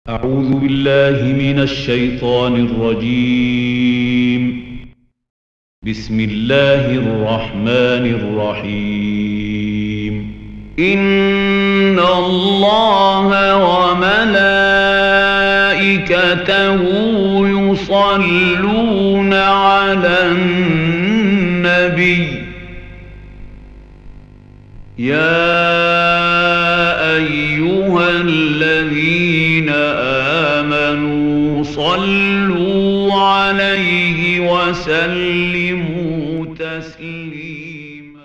أعوذ بالله من الشيطان الرجيم بسم الله الرحمن الرحيم إن الله وملائكته يصلون على النبي يا أيها الذين آمنوا صلوا عليه وسلموا تسليما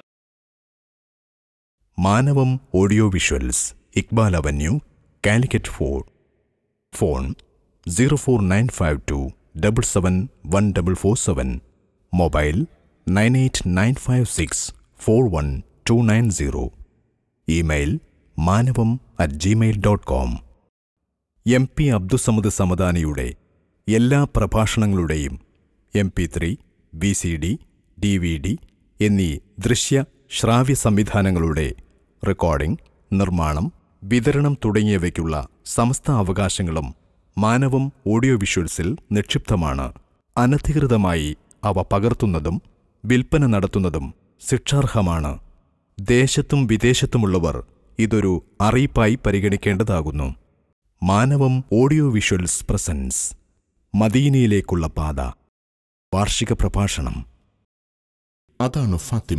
Manavam audio visuals Iqbal avenue Calicut four phone zero four nine five two double seven one double four seven mobile nine eight nine five six four one two nine zero email Manavam at Gmail dot com M P Abdussamad സമദാനിയുടെ എല്ലാ പ്രഭാഷണങ്ങളുടെയും M P three V C D D V D എന്നീ ദൃശ്യ ശ്രാവ്യ സംവിധാനങ്ങളുടെ recording നിർമ്മാണം വിതരണം തുടങ്ങിയവയ്ക്കുള്ള സമസ്ത അവകാശങ്ങളും മാനവം audio വിഷ്വൽസിൽ നിക്ഷിപ്തമാണ് അനധികൃതമായി അവ പകർത്തുന്നതും വിൽപ്പന നടത്തുന്നതും ശിക്ഷാർഹമാണ് ദേശത്തും വിദേശത്തുമുള്ളവർ ഇതൊരു അറിയിപ്പായി പരിഗണിക്കേണ്ടതാകുന്നു മാനവം ഓഡിയോ വിഷ്വൽസ് പ്രസൻസ് മദീനയിലേക്കുള്ള പാത വാർഷിക പ്രഭാഷണം അതാണ് ഫാത്തിമ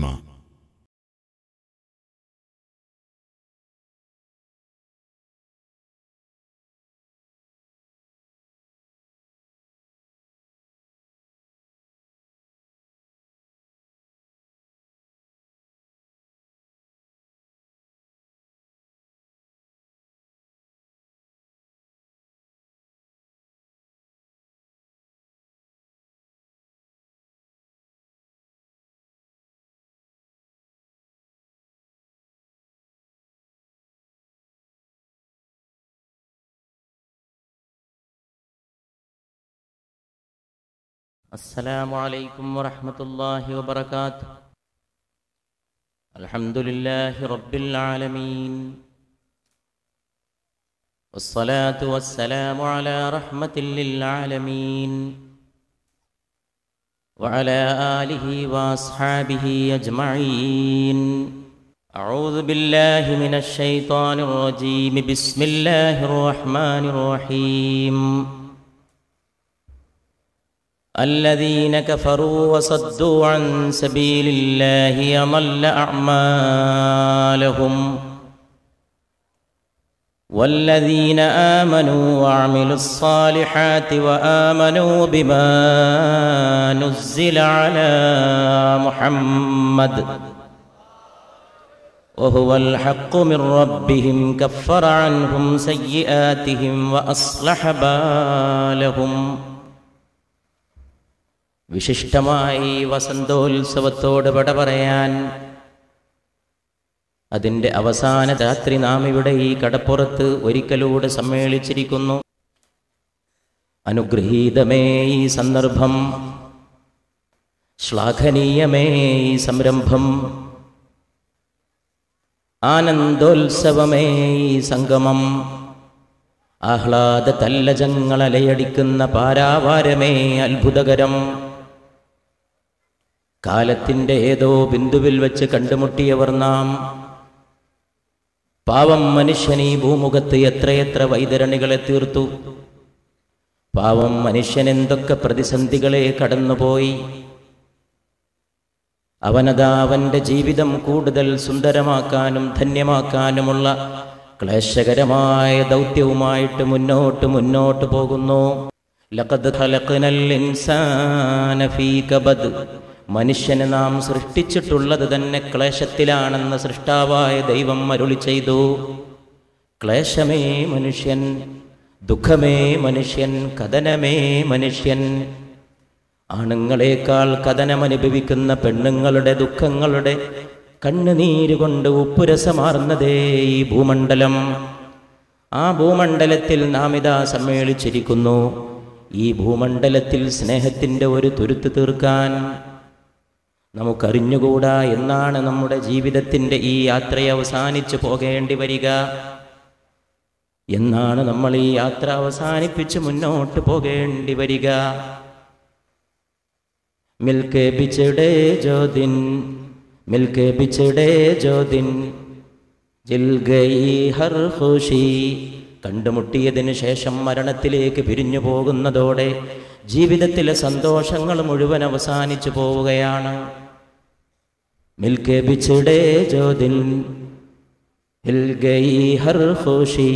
السلام عليكم ورحمة الله وبركاته الحمد لله رب العالمين والصلاة والسلام على رحمة للعالمين وعلى آله وأصحابه أجمعين أعوذ بالله من الشيطان الرجيم بسم الله الرحمن الرحيم الذين كفروا وصدوا عن سبيل الله أضل أعمالهم والذين آمنوا وعملوا الصالحات وآمنوا بما نزل على محمد وهو الحق من ربهم كفر عنهم سيئاتهم وأصلح بالهم വിശിഷ്ടമായി വസന്തോത്സവത്തോട് പട പറയാൻ അതിൻ്റെ അവസാന രാത്രി നാം ഇവിടെ ഈ കടപ്പുറത്ത് ഒരിക്കലൂടെ സമ്മേളിച്ചിരിക്കുന്നു അനുഗ്രഹീതമേ ഈ സന്ദർഭം ശ്ലാഘനീയമേ ഈ സംരംഭം ആനന്ദോത്സവമേ ഈ സംഗമം ആഹ്ലാദ തല്ലജങ്ങൾ അലയടിക്കുന്ന പാരാവാരമേ അത്ഭുതകരം കാലത്തിൻ്റെ ഏതോ ബിന്ദുവിൽ വെച്ച് കണ്ടുമുട്ടിയവർ നാം പാവം മനുഷ്യൻ ഈ ഭൂമുഖത്ത് എത്രയെത്ര വൈതരണികളെ തീർത്തു പാവം മനുഷ്യൻ എന്തൊക്കെ പ്രതിസന്ധികളെ കടന്നുപോയി അവനതാ അവൻ്റെ ജീവിതം കൂടുതൽ സുന്ദരമാക്കാനും ധന്യമാക്കാനുമുള്ള ക്ലേശകരമായ ദൗത്യവുമായിട്ട് മുന്നോട്ട് മുന്നോട്ട് പോകുന്നു ലഖദ് ഖലഖ്നൽ ഇൻസാന ഫീ കബദ് മനുഷ്യനെ നാം സൃഷ്ടിച്ചിട്ടുള്ളത് തന്നെ ക്ലേശത്തിലാണെന്ന് സൃഷ്ടാവായ ദൈവം അരുളി ചെയ്തു ക്ലേശമേ മനുഷ്യൻ ദുഃഖമേ മനുഷ്യൻ കഥനമേ മനുഷ്യൻ ആണുങ്ങളെക്കാൾ കഥനമനുഭവിക്കുന്ന പെണ്ണുങ്ങളുടെ ദുഃഖങ്ങളുടെ കണ്ണുനീരുകൊണ്ട് ഉപ്പുരസമാർന്നതേ ഈ ഭൂമണ്ഡലം ആ ഭൂമണ്ഡലത്തിൽ നാം ഇതാ സമ്മേളിച്ചിരിക്കുന്നു ഈ ഭൂമണ്ഡലത്തിൽ സ്നേഹത്തിൻ്റെ ഒരു തുരുത്ത് തീർക്കാൻ നമുക്കറിഞ്ഞുകൂടാ എന്നാണ് നമ്മുടെ ജീവിതത്തിൻ്റെ ഈ യാത്ര അവസാനിച്ചു പോകേണ്ടി വരിക എന്നാണ് നമ്മൾ ഈ യാത്ര അവസാനിപ്പിച്ച് മുന്നോട്ട് പോകേണ്ടി വരിക മിൽക്ക് ബിച്ചടേ ജോദിൻ മിൽക്ക് ബിച്ചടേ ജോദിൻ ജിൽ ഗയി ഹർ ഖുഷി കണ്ടുമുട്ടിയതിനു ശേഷം മരണത്തിലേക്ക് പിരിഞ്ഞു പോകുന്നതോടെ ജീവിതത്തിലെ സന്തോഷങ്ങൾ മുഴുവൻ അവസാനിച്ചു പോവുകയാണ് മിൽക്കെ ബിച്ചടേ ജോദിൻ ഹിൽ ഗയി ഹർ ഖുഷി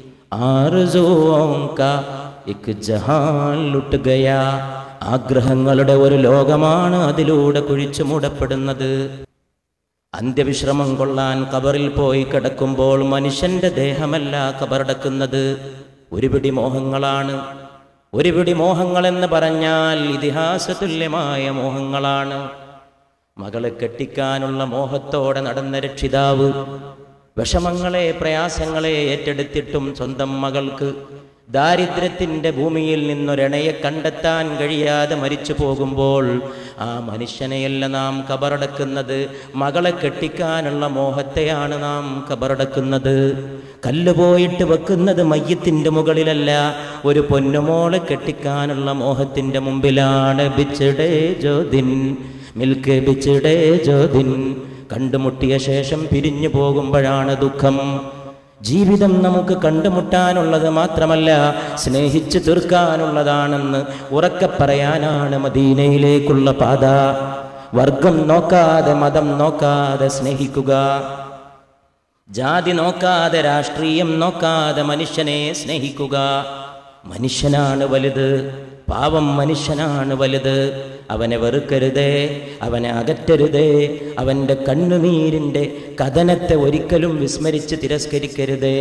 ആർസൂओं का ഇക് ജഹാൻ ലുട്ട് ഗയാ ആഗ്രഹങ്ങളുടെ ഒരു ലോകമാണ് അതിലൂടെ കുഴിച്ചു മൂടപ്പെടുന്നത് അന്ത്യവിശ്രമം കൊള്ളാൻ കബറിൽ പോയി കിടക്കുമ്പോൾ മനുഷ്യന്റെ ദേഹമല്ല കബറടക്കുന്നത് ഒരു പിടി മോഹങ്ങളാണ് ഒരു പിടി മോഹങ്ങൾ എന്ന് പറഞ്ഞാൽ ഇതിഹാസതുല്യമായ മോഹങ്ങളാണ് മകളെ കെട്ടിക്കാനുള്ള മോഹത്തോടെ നടന്ന രക്ഷിതാവ് വിഷമങ്ങളെ പ്രയാസങ്ങളെ ഏറ്റെടുത്തിട്ടും സ്വന്തം മകൾക്ക് ദാരിദ്ര്യത്തിന്റെ ഭൂമിയിൽ നിന്നൊരണയെ കണ്ടെത്താൻ കഴിയാതെ മരിച്ചു പോകുമ്പോൾ ആ മനുഷ്യനെയല്ല നാം കബറടക്കുന്നത് മകളെ കെട്ടിക്കാനുള്ള മോഹത്തെയാണ് നാം കബറടക്കുന്നത് കല്ല് പോയിട്ട് വെക്കുന്നത് മയ്യത്തിന്റെ മുകളിലല്ല ഒരു പൊന്നുമോളെ കെട്ടിക്കാനുള്ള മോഹത്തിന്റെ മുമ്പിലാണ് ബിച്ചടേ ജ്യോതിൻ മിൽക്ക് ബിച്ചടേ ജ്യോതിൻ കണ്ടുമുട്ടിയ ശേഷം പിരിഞ്ഞു പോകുമ്പോഴാണ് ദുഃഖം ജീവിതം നമുക്ക് കണ്ടുമുട്ടാനുള്ളത് മാത്രമല്ല സ്നേഹിച്ചു തീർക്കാനുള്ളതാണെന്ന് ഉറക്കെ പറയാനാണ് മദീനയിലേക്കുള്ള പാത വർഗം നോക്കാതെ മതം നോക്കാതെ സ്നേഹിക്കുക ജാതി നോക്കാതെ രാഷ്ട്രീയം നോക്കാതെ മനുഷ്യനെ സ്നേഹിക്കുക മനുഷ്യനാണ് വലുത് പാവം മനുഷ്യനാണ് വലുത് അവനെ വെറുക്കരുതേ അവനെ അകറ്റരുതേ അവൻ്റെ കണ്ണുനീരിൻ്റെ കഥനത്തെ ഒരിക്കലും വിസ്മരിച്ച് തിരസ്കരിക്കരുതേ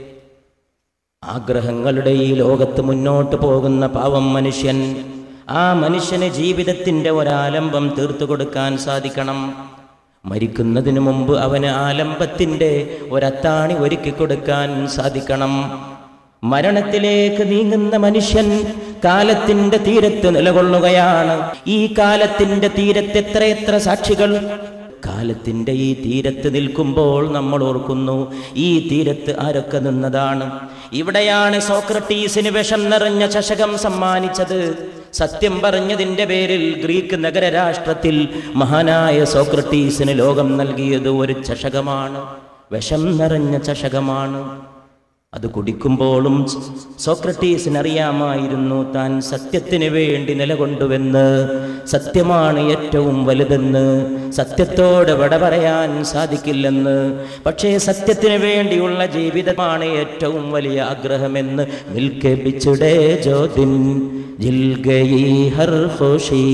ആഗ്രഹങ്ങളുടെ ഈ ലോകത്ത് മുന്നോട്ട് പോകുന്ന പാവം മനുഷ്യൻ ആ മനുഷ്യന് ജീവിതത്തിൻ്റെ ഒരാലംബം തീർത്തു കൊടുക്കാൻ സാധിക്കണം മരിക്കുന്നതിന് മുമ്പ് അവന് ആലംബത്തിൻ്റെ ഒരത്താണി ഒരുക്കി കൊടുക്കാൻ സാധിക്കണം മരണത്തിലേക്ക് നീങ്ങുന്ന മനുഷ്യൻ കാലത്തിന്റെ തീരത്ത് നിലകൊള്ളുകയാണ് ഈ കാലത്തിന്റെ തീരത്ത് എത്രയെത്ര സാക്ഷികൾ കാലത്തിന്റെ ഈ തീരത്ത് നിൽക്കുമ്പോൾ നമ്മൾ ഓർക്കുന്നു ഈ തീരത്ത് ആരൊക്കെ നിന്നതാണ് ഇവിടെയാണ് സോക്രട്ടീസിന് വിഷം നിറഞ്ഞ ചഷകം സമ്മാനിച്ചത് സത്യം പറഞ്ഞതിന്റെ പേരിൽ ഗ്രീക്ക് നഗരരാഷ്ട്രത്തിൽ മഹാനായ സോക്രട്ടീസിന് ലോകം നൽകിയത് ഒരു ചഷകമാണ് വിഷം നിറഞ്ഞ ചഷകമാണ് അത് കുടിക്കുമ്പോഴും സോക്രട്ടീസിന് അറിയാമായിരുന്നു താൻ സത്യത്തിന് വേണ്ടി നിലകൊണ്ടുവെന്ന് സത്യമാണ് ഏറ്റവും വലുതെന്ന് സത്യത്തോട് വിട പറയാൻ സാധിക്കില്ലെന്ന് പക്ഷേ സത്യത്തിന് വേണ്ടിയുള്ള ജീവിതമാണ് ഏറ്റവും വലിയ ആഗ്രഹമെന്ന് മിൽക്കെ ബിച്ചുടേ ജ്യോതിൻ ജിൽ ഗയി ഹർ ഖുഷി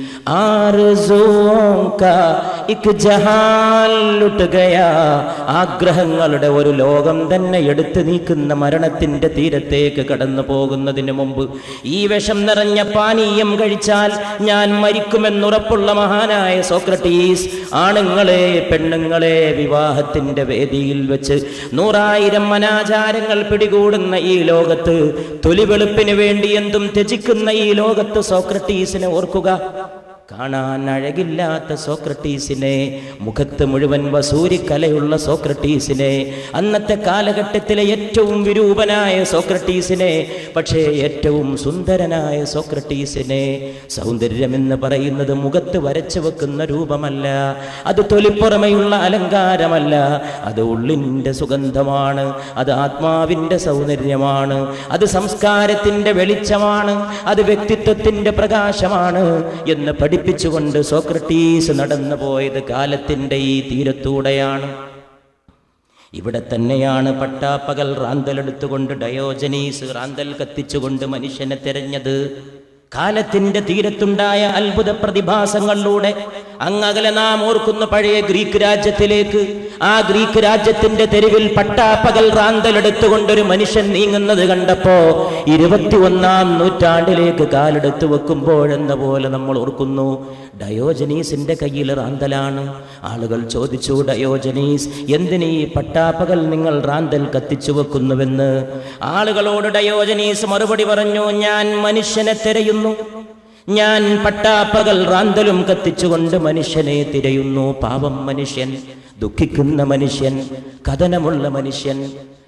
ആർസൂओं का ഇക് ജഹാൻ ലുട്ട് ഗയാ ആഗ്രഹങ്ങളുടെ ഒരു ലോകം തന്നെ എടുത്തു നീക്കുന്ന മരണത്തിന്റെ തീരത്തേക്ക് കടന്നു പോകുന്നതിന് മുമ്പ് ഈ വിഷം നിറഞ്ഞ പാനീയം കഴിച്ചാൽ ഞാൻ മരിക്കുമെന്നുറപ്പുള്ള മഹാനായ സോക്രട്ടീസ് ആണുങ്ങളെ പെണ്ണുങ്ങളെ വിവാഹത്തിന്റെ വേദിയിൽ വെച്ച് നൂറായിരം അനാചാരങ്ങൾ പിടികൂടുന്ന ഈ ലോകത്ത് തൊലിവെളുപ്പിന് വേണ്ടി എന്തും ത്യജിക്കുന്ന ഈ ലോകത്ത് സോക്രട്ടീസിനെ ഓർക്കുക കാണാൻ അഴകില്ലാത്ത സോക്രട്ടീസിനെ മുഖത്ത് മുഴുവൻ വസൂരിക്കലയുള്ള സോക്രട്ടീസിനെ അന്നത്തെ കാലഘട്ടത്തിലെ ഏറ്റവും വിരൂപനായ സോക്രട്ടീസിനെ പക്ഷേ ഏറ്റവും സുന്ദരനായ സോക്രട്ടീസിനെ സൗന്ദര്യമെന്ന് പറയുന്നത് മുഖത്ത് വരച്ചു വെക്കുന്ന രൂപമല്ല അത് തൊലിപ്പുറമെയുള്ള അലങ്കാരമല്ല അത് ഉള്ളിൻ്റെ സുഗന്ധമാണ് അത് ആത്മാവിൻ്റെ സൗന്ദര്യമാണ് അത് സംസ്കാരത്തിൻ്റെ വെളിച്ചമാണ് അത് വ്യക്തിത്വത്തിൻ്റെ പ്രകാശമാണ് എന്ന് പഠിപ്പിച്ചുകൊണ്ട് സോക്രട്ടീസ് നടന്നു പോയത് കാലത്തിൻ്റെ ഈ തീരത്തൂടെയാണ് ഇവിടെ തന്നെയാണ് പട്ടാപ്പകൽ റാന്തലെടുത്തുകൊണ്ട് ഡയോജനീസ് റാന്തൽ കത്തിച്ചുകൊണ്ട് മനുഷ്യനെ തെരഞ്ഞത് കാലത്തിന്റെ തീരത്തുണ്ടായ അത്ഭുത പ്രതിഭാസങ്ങളിലൂടെ അങ്ങകലെ നാം ഓർക്കുന്ന പഴയ ഗ്രീക്ക് രാജ്യത്തിലേക്ക് ആ ഗ്രീക്ക് രാജ്യത്തിന്റെ തെരുവിൽ പട്ടാപ്പകൽ റാന്തലെടുത്തുകൊണ്ടൊരു മനുഷ്യൻ നീങ്ങുന്നത് കണ്ടപ്പോ ഇരുപത്തിയൊന്നാം നൂറ്റാണ്ടിലേക്ക് കാലെടുത്തു വെക്കുമ്പോഴെന്ന പോലെ നമ്മൾ ഓർക്കുന്നു ഡയോജനീസിന്റെ കയ്യിൽ റാന്തലാണ് ആളുകൾ ചോദിച്ചു ഡയോജനീസ് എന്തിനീ പട്ടാപ്പകൽ നിങ്ങൾ റാന്തൽ കത്തിച്ചു വെക്കുന്നുവെന്ന് ആളുകളോട് ഡയോജനീസ് മറുപടി പറഞ്ഞു ഞാൻ മനുഷ്യനെ തിരയുന്നു ഞാൻ പട്ടാപ്പകൽ റാന്തലും കത്തിച്ചുകൊണ്ട് മനുഷ്യനെ തിരയുന്നു പാവം മനുഷ്യൻ ദുഃഖിക്കുന്ന മനുഷ്യൻ കഥനമുള്ള മനുഷ്യൻ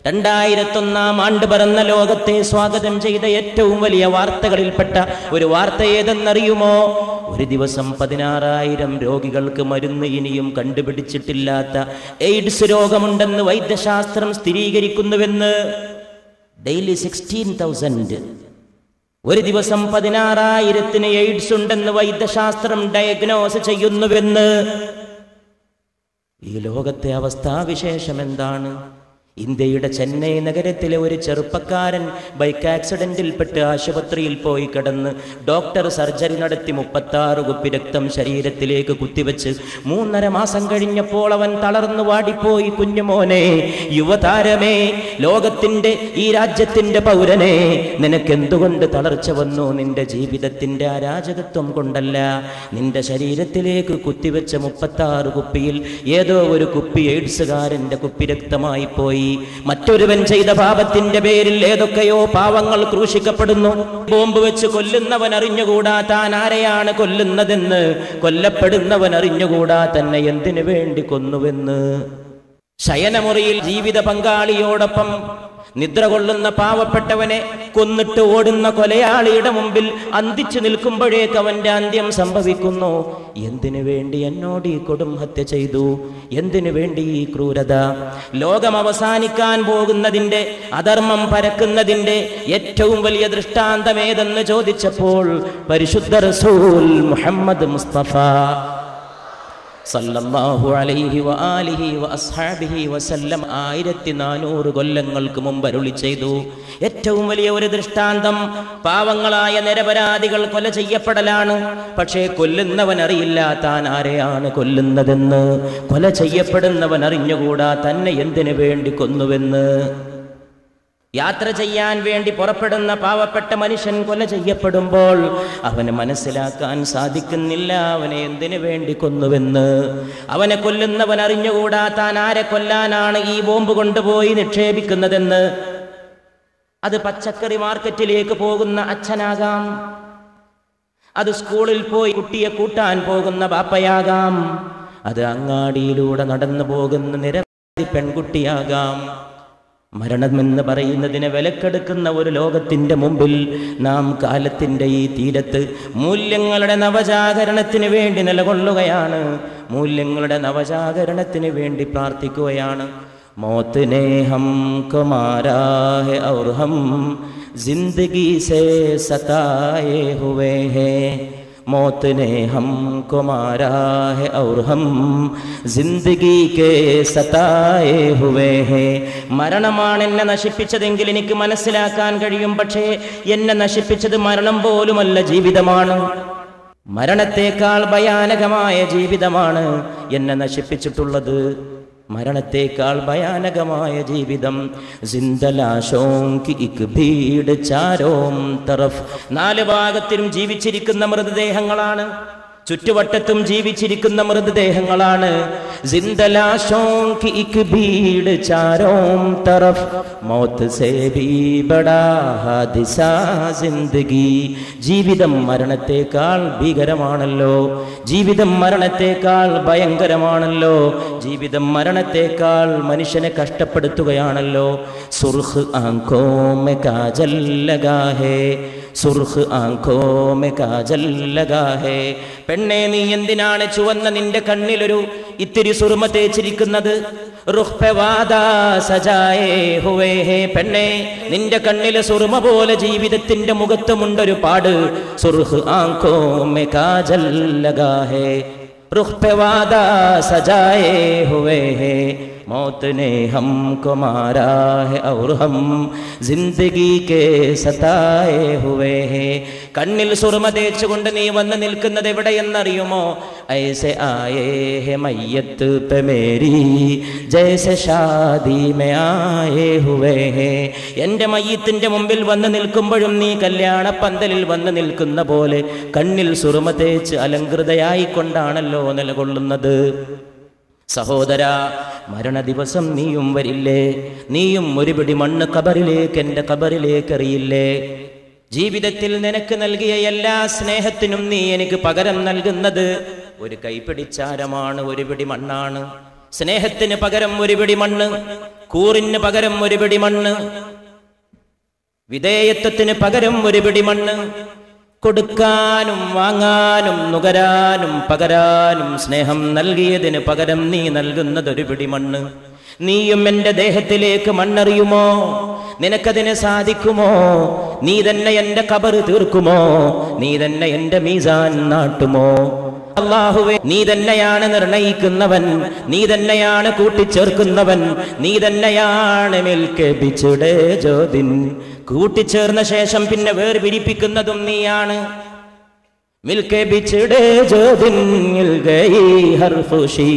രണ്ടായിരത്തൊന്നാം ആണ്ട് പിറന്ന ലോകത്തെ സ്വാഗതം ചെയ്ത ഏറ്റവും വലിയ വാർത്തകളിൽപ്പെട്ട ഒരു വാർത്ത ഏതെന്നറിയുമോ ഒരു ദിവസം പതിനാറായിരം രോഗികൾക്ക് മരുന്ന് ഇനിയും കണ്ടുപിടിച്ചിട്ടില്ലാത്ത എയ്ഡ്സ് രോഗമുണ്ടെന്ന് വൈദ്യശാസ്ത്രം സ്ഥിരീകരിക്കുന്നുവെന്ന് ഡെയിലി സിക്സ്റ്റീൻ തൗസൻഡ് ഒരു ദിവസം പതിനാറായിരത്തിന് എയ്ഡ്സ് ഉണ്ടെന്ന് വൈദ്യശാസ്ത്രം ഡയഗ്നോസ് ചെയ്യുന്നുവെന്ന് ഈ ലോകത്തെ അവസ്ഥാവിശേഷം എന്താണ് ഇന്ത്യയുടെ ചെന്നൈ നഗരത്തിലെ ഒരു ചെറുപ്പക്കാരൻ ബൈക്ക് ആക്സിഡന്റിൽപ്പെട്ട് ആശുപത്രിയിൽ പോയി കിടന്ന് ഡോക്ടർ സർജറി നടത്തി മുപ്പത്താറ് കുപ്പി രക്തം ശരീരത്തിലേക്ക് കുത്തിവെച്ച് മൂന്നര മാസം കഴിഞ്ഞപ്പോൾ അവൻ തളർന്നു വാടിപ്പോയി കുഞ്ഞുമോനെ യുവതാരമേ ലോകത്തിന്റെ ഈ രാജ്യത്തിന്റെ പൗരനെ നിനക്കെന്തുകൊണ്ട് തളർച്ച വന്നു നിന്റെ ജീവിതത്തിന്റെ അരാജകത്വം കൊണ്ടല്ല നിന്റെ ശരീരത്തിലേക്ക് കുത്തിവെച്ച മുപ്പത്താറ് കുപ്പിയിൽ ഏതോ ഒരു കുപ്പി എയ്ഡ്സുകാരന്റെ കുപ്പി രക്തമായി പോയി മറ്റൊരുവൻ ചെയ്ത പാപത്തിന്റെ പേരിൽ ഏതൊക്കെയോ പാവങ്ങൾ ക്രൂശിക്കപ്പെടുന്നു ബോംബ് വെച്ച് കൊല്ലുന്നവൻ അറിഞ്ഞുകൂടാ താൻ ആരെയാണ് കൊല്ലുന്നതെന്ന് കൊല്ലപ്പെടുന്നവൻ അറിഞ്ഞുകൂടാ തന്നെ എന്തിനു വേണ്ടി കൊന്നുവെന്ന് ശയനമുറിയിൽ ജീവിത പങ്കാളിയോടൊപ്പം നിദ്ര കൊള്ളുന്ന പാവപ്പെട്ടവനെ കൊന്നിട്ട് ഓടുന്ന കൊലയാളിയുടെ മുമ്പിൽ അന്തിച്ചു നിൽക്കുമ്പോഴേക്ക് അവന്റെ അന്ത്യം സംഭവിക്കുന്നു എന്തിനു വേണ്ടി എന്നോട് ഈ കൊടും ഹത്യ ചെയ്തു എന്തിനു വേണ്ടി ഈ ക്രൂരത ലോകം അവസാനിക്കാൻ പോകുന്നതിന്റെ അധർമ്മം പരക്കുന്നതിന്റെ ഏറ്റവും വലിയ ദൃഷ്ടാന്തമേതെന്ന് ചോദിച്ചപ്പോൾ പരിശുദ്ധ റസൂൽ മുഹമ്മദ് മുസ്തഫ സല്ലല്ലാഹു അലൈഹി വ ആലിഹി വ അസ്ഹാബിഹി വസല്ലം ആയിരത്തി നാനൂറ് കൊല്ലങ്ങൾക്ക് മുമ്പ് അരുളി ചെയ്തു ഏറ്റവും വലിയ ഒരു ദൃഷ്ടാന്തം പാവങ്ങളായ നിരപരാധികൾ കൊല ചെയ്യപ്പെടലാണ് പക്ഷേ കൊല്ലുന്നവൻ അറിയില്ല താൻ ആരെയാണ് കൊല്ലുന്നതെന്ന് കൊല ചെയ്യപ്പെടുന്നവൻ അറിഞ്ഞുകൂടാ തന്നെ എന്തിനു വേണ്ടി കൊന്നുവെന്ന് യാത്ര ചെയ്യാൻ വേണ്ടി പുറപ്പെടുന്ന പാവപ്പെട്ട മനുഷ്യൻ കൊല ചെയ്യപ്പെടുമ്പോൾ അവന് മനസ്സിലാക്കാൻ സാധിക്കുന്നില്ല അവനെ എന്തിനു വേണ്ടി കൊന്നുവെന്ന് അവനെ കൊല്ലുന്നവൻ അറിഞ്ഞുകൂടാ താൻ ആരെ കൊല്ലാനാണ് ഈ ബോംബ് കൊണ്ടുപോയി നിക്ഷേപിക്കുന്നതെന്ന് അത് പച്ചക്കറി മാർക്കറ്റിലേക്ക് പോകുന്ന അച്ഛനാകാം അത് സ്കൂളിൽ പോയി കുട്ടിയെ കൂട്ടാൻ പോകുന്ന ബാപ്പയാകാം അത് അങ്ങാടിയിലൂടെ നടന്നു പോകുന്ന നിരവധി പെൺകുട്ടിയാകാം മരണമെന്ന് പറയുന്നതിനെ വിലക്കെടുക്കുന്ന ഒരു ലോകത്തിന്റെ മുമ്പിൽ നാം കാലത്തിന്റെ ഈ തീരത്ത് മൂല്യങ്ങളുടെ നവജാഗരണത്തിന് വേണ്ടി നിലകൊള്ളുകയാണ് മൂല്യങ്ങളുടെ നവജാഗരണത്തിന് വേണ്ടി പ്രാർത്ഥിക്കുകയാണ് മോത്തിനെ ഹം കുമാരാഹെ ഔർ ഹം जिंदगी से सताए हुए हैं मौत ने हमको मारा है और हम जिंदगी के സതായേ ഹുവേ ഹേ മരണമാണ് എന്നെ നശിപ്പിച്ചതെങ്കിൽ എനിക്ക് മനസ്സിലാക്കാൻ കഴിയും പക്ഷേ എന്നെ നശിപ്പിച്ചത് മരണം പോലുമല്ല ജീവിതമാണ് മരണത്തേക്കാൾ ഭയാനകമായ ജീവിതമാണ് എന്നെ നശിപ്പിച്ചിട്ടുള്ളത് മരണത്തേക്കാൾ ഭയാനകമായ ജീവിതം സിന്ദലാശോങ്കി ഇക് ഭീട് ചാരോം തറഫ് നാല് ഭാഗത്തിലും ജീവിച്ചിരിക്കുന്ന മൃതദേഹങ്ങളാണ് ചുറ്റുവട്ടത്തും ജീവിച്ചിരിക്കുന്ന മൃതദേഹങ്ങളാണ് സിന്ദലാശോങ്കി ഇക് ഭീട് ചാരോം തറഫ് മൗത്ത് സേ ഭീ ബടാ ഹാദിസാ സിന്ദഗി ജീവിതം മരണത്തേക്കാൾ ഭീകരമാണല്ലോ ജീവിതം മരണത്തേക്കാൾ ഭയങ്കരമാണല്ലോ ജീവിതം മരണത്തേക്കാൾ മനുഷ്യനെ കഷ്ടപ്പെടുത്തുകയാണല്ലോ സുർഖ് ആങ്കോ മെ കാജൽ ലഗാ ഹേ സുർഖ് ആങ്കോ മെ കാജൽ ലഗാ ഹേ പെണ്ണെ നീ എന്തിനാണ് ചുവന്ന നിന്റെ കണ്ണിലൊരു ഇത്തിരി സുറുമ തേച്ചിരിക്കുന്നത് റുഹ് പെ വാദാ സജായേ ഹുവേ ഹേ പെണ്ണെ നിന്റെ കണ്ണിലെ സുറുമ പോലെ ജീവിതത്തിന്റെ മുഖത്തുമുണ്ടൊരു പാട് സുർഹ് ആങ്കോ മെ കാജൽ ലഗാ ഹേ റുഹ് പെ വാദാ സജായേ ഹുവേ ഹേ मौत ने हमको मारा है और हम जिंदगी के സതായേ ഹുവേ ഹേ കണ്ണിൽ സുറുമ തേച്ചുകൊണ്ട് നീ വന്ന് നിൽക്കുന്നത് എവിടെയെന്നറിയുമോ ഐസെ ആയേ ഹെ മയ്യത്ത് പെ മേരി ജൈസെ ഷാദി മേ ആയേ ഹുവേ ഹേ എൻ്റെ മയ്യത്തിൻ്റെ മുമ്പിൽ വന്ന് നിൽക്കുമ്പോഴും നീ കല്യാണ പന്തലിൽ വന്ന് നിൽക്കുന്ന പോലെ കണ്ണിൽ സുറുമ തേച്ച് അലങ്കൃതയായിക്കൊണ്ടാണല്ലോ നിലകൊള്ളുന്നത് സഹോദര മരണ ദിവസം നീയും വരില്ലേ നീയും ഒരു പിടി മണ്ണ് കബറിലേക്ക് എൻ്റെ കബറിലേക്ക് എറിയില്ലേ ജീവിതത്തിൽ നിനക്ക് നൽകിയ എല്ലാ സ്നേഹത്തിനും നീ എനിക്ക് പകരം നൽകുന്നത് ഒരു കൈപ്പിടിച്ചാരമാണ് ഒരു പിടി മണ്ണാണ് സ്നേഹത്തിന് പകരം ഒരു പിടി മണ്ണ് കൂറിന് പകരം ഒരു പിടി മണ്ണ് വിധേയത്വത്തിന് പകരം ഒരു പിടി മണ്ണ് കൊടുക്കാനും വാങ്ങാനും നുകരാനും പകരാനും സ്നേഹം നൽകിയതിന് പകരം നീ നൽകുന്നത് ഒരു പിടി മണ്ണ് നീയും എന്റെ ദേഹത്തിലേക്ക് മണ്ണെറിയുമോ നിനക്കതിന് സാധിക്കുമോ നീ തന്നെ എന്റെ കബറ് തീർക്കുമോ നീ തന്നെ എന്റെ മീസാൻ നാട്ടുമോ അള്ളാഹുവേ നീ തന്നെയാണ് നിർണയിക്കുന്നവൻ നീ തന്നെയാണ് കൂട്ടിച്ചേർക്കുന്നവൻ നീ തന്നെയാണ് മിൽക്കബിച്ചുടേ ജ്യോതിൻ കൂട്ടിച്ചേർന്ന ശേഷം പിന്നെ വേർപിരിപ്പിക്കുന്നതും നീയാണ് मिलके बिछड़े जो दिन मिल गई हर खुशी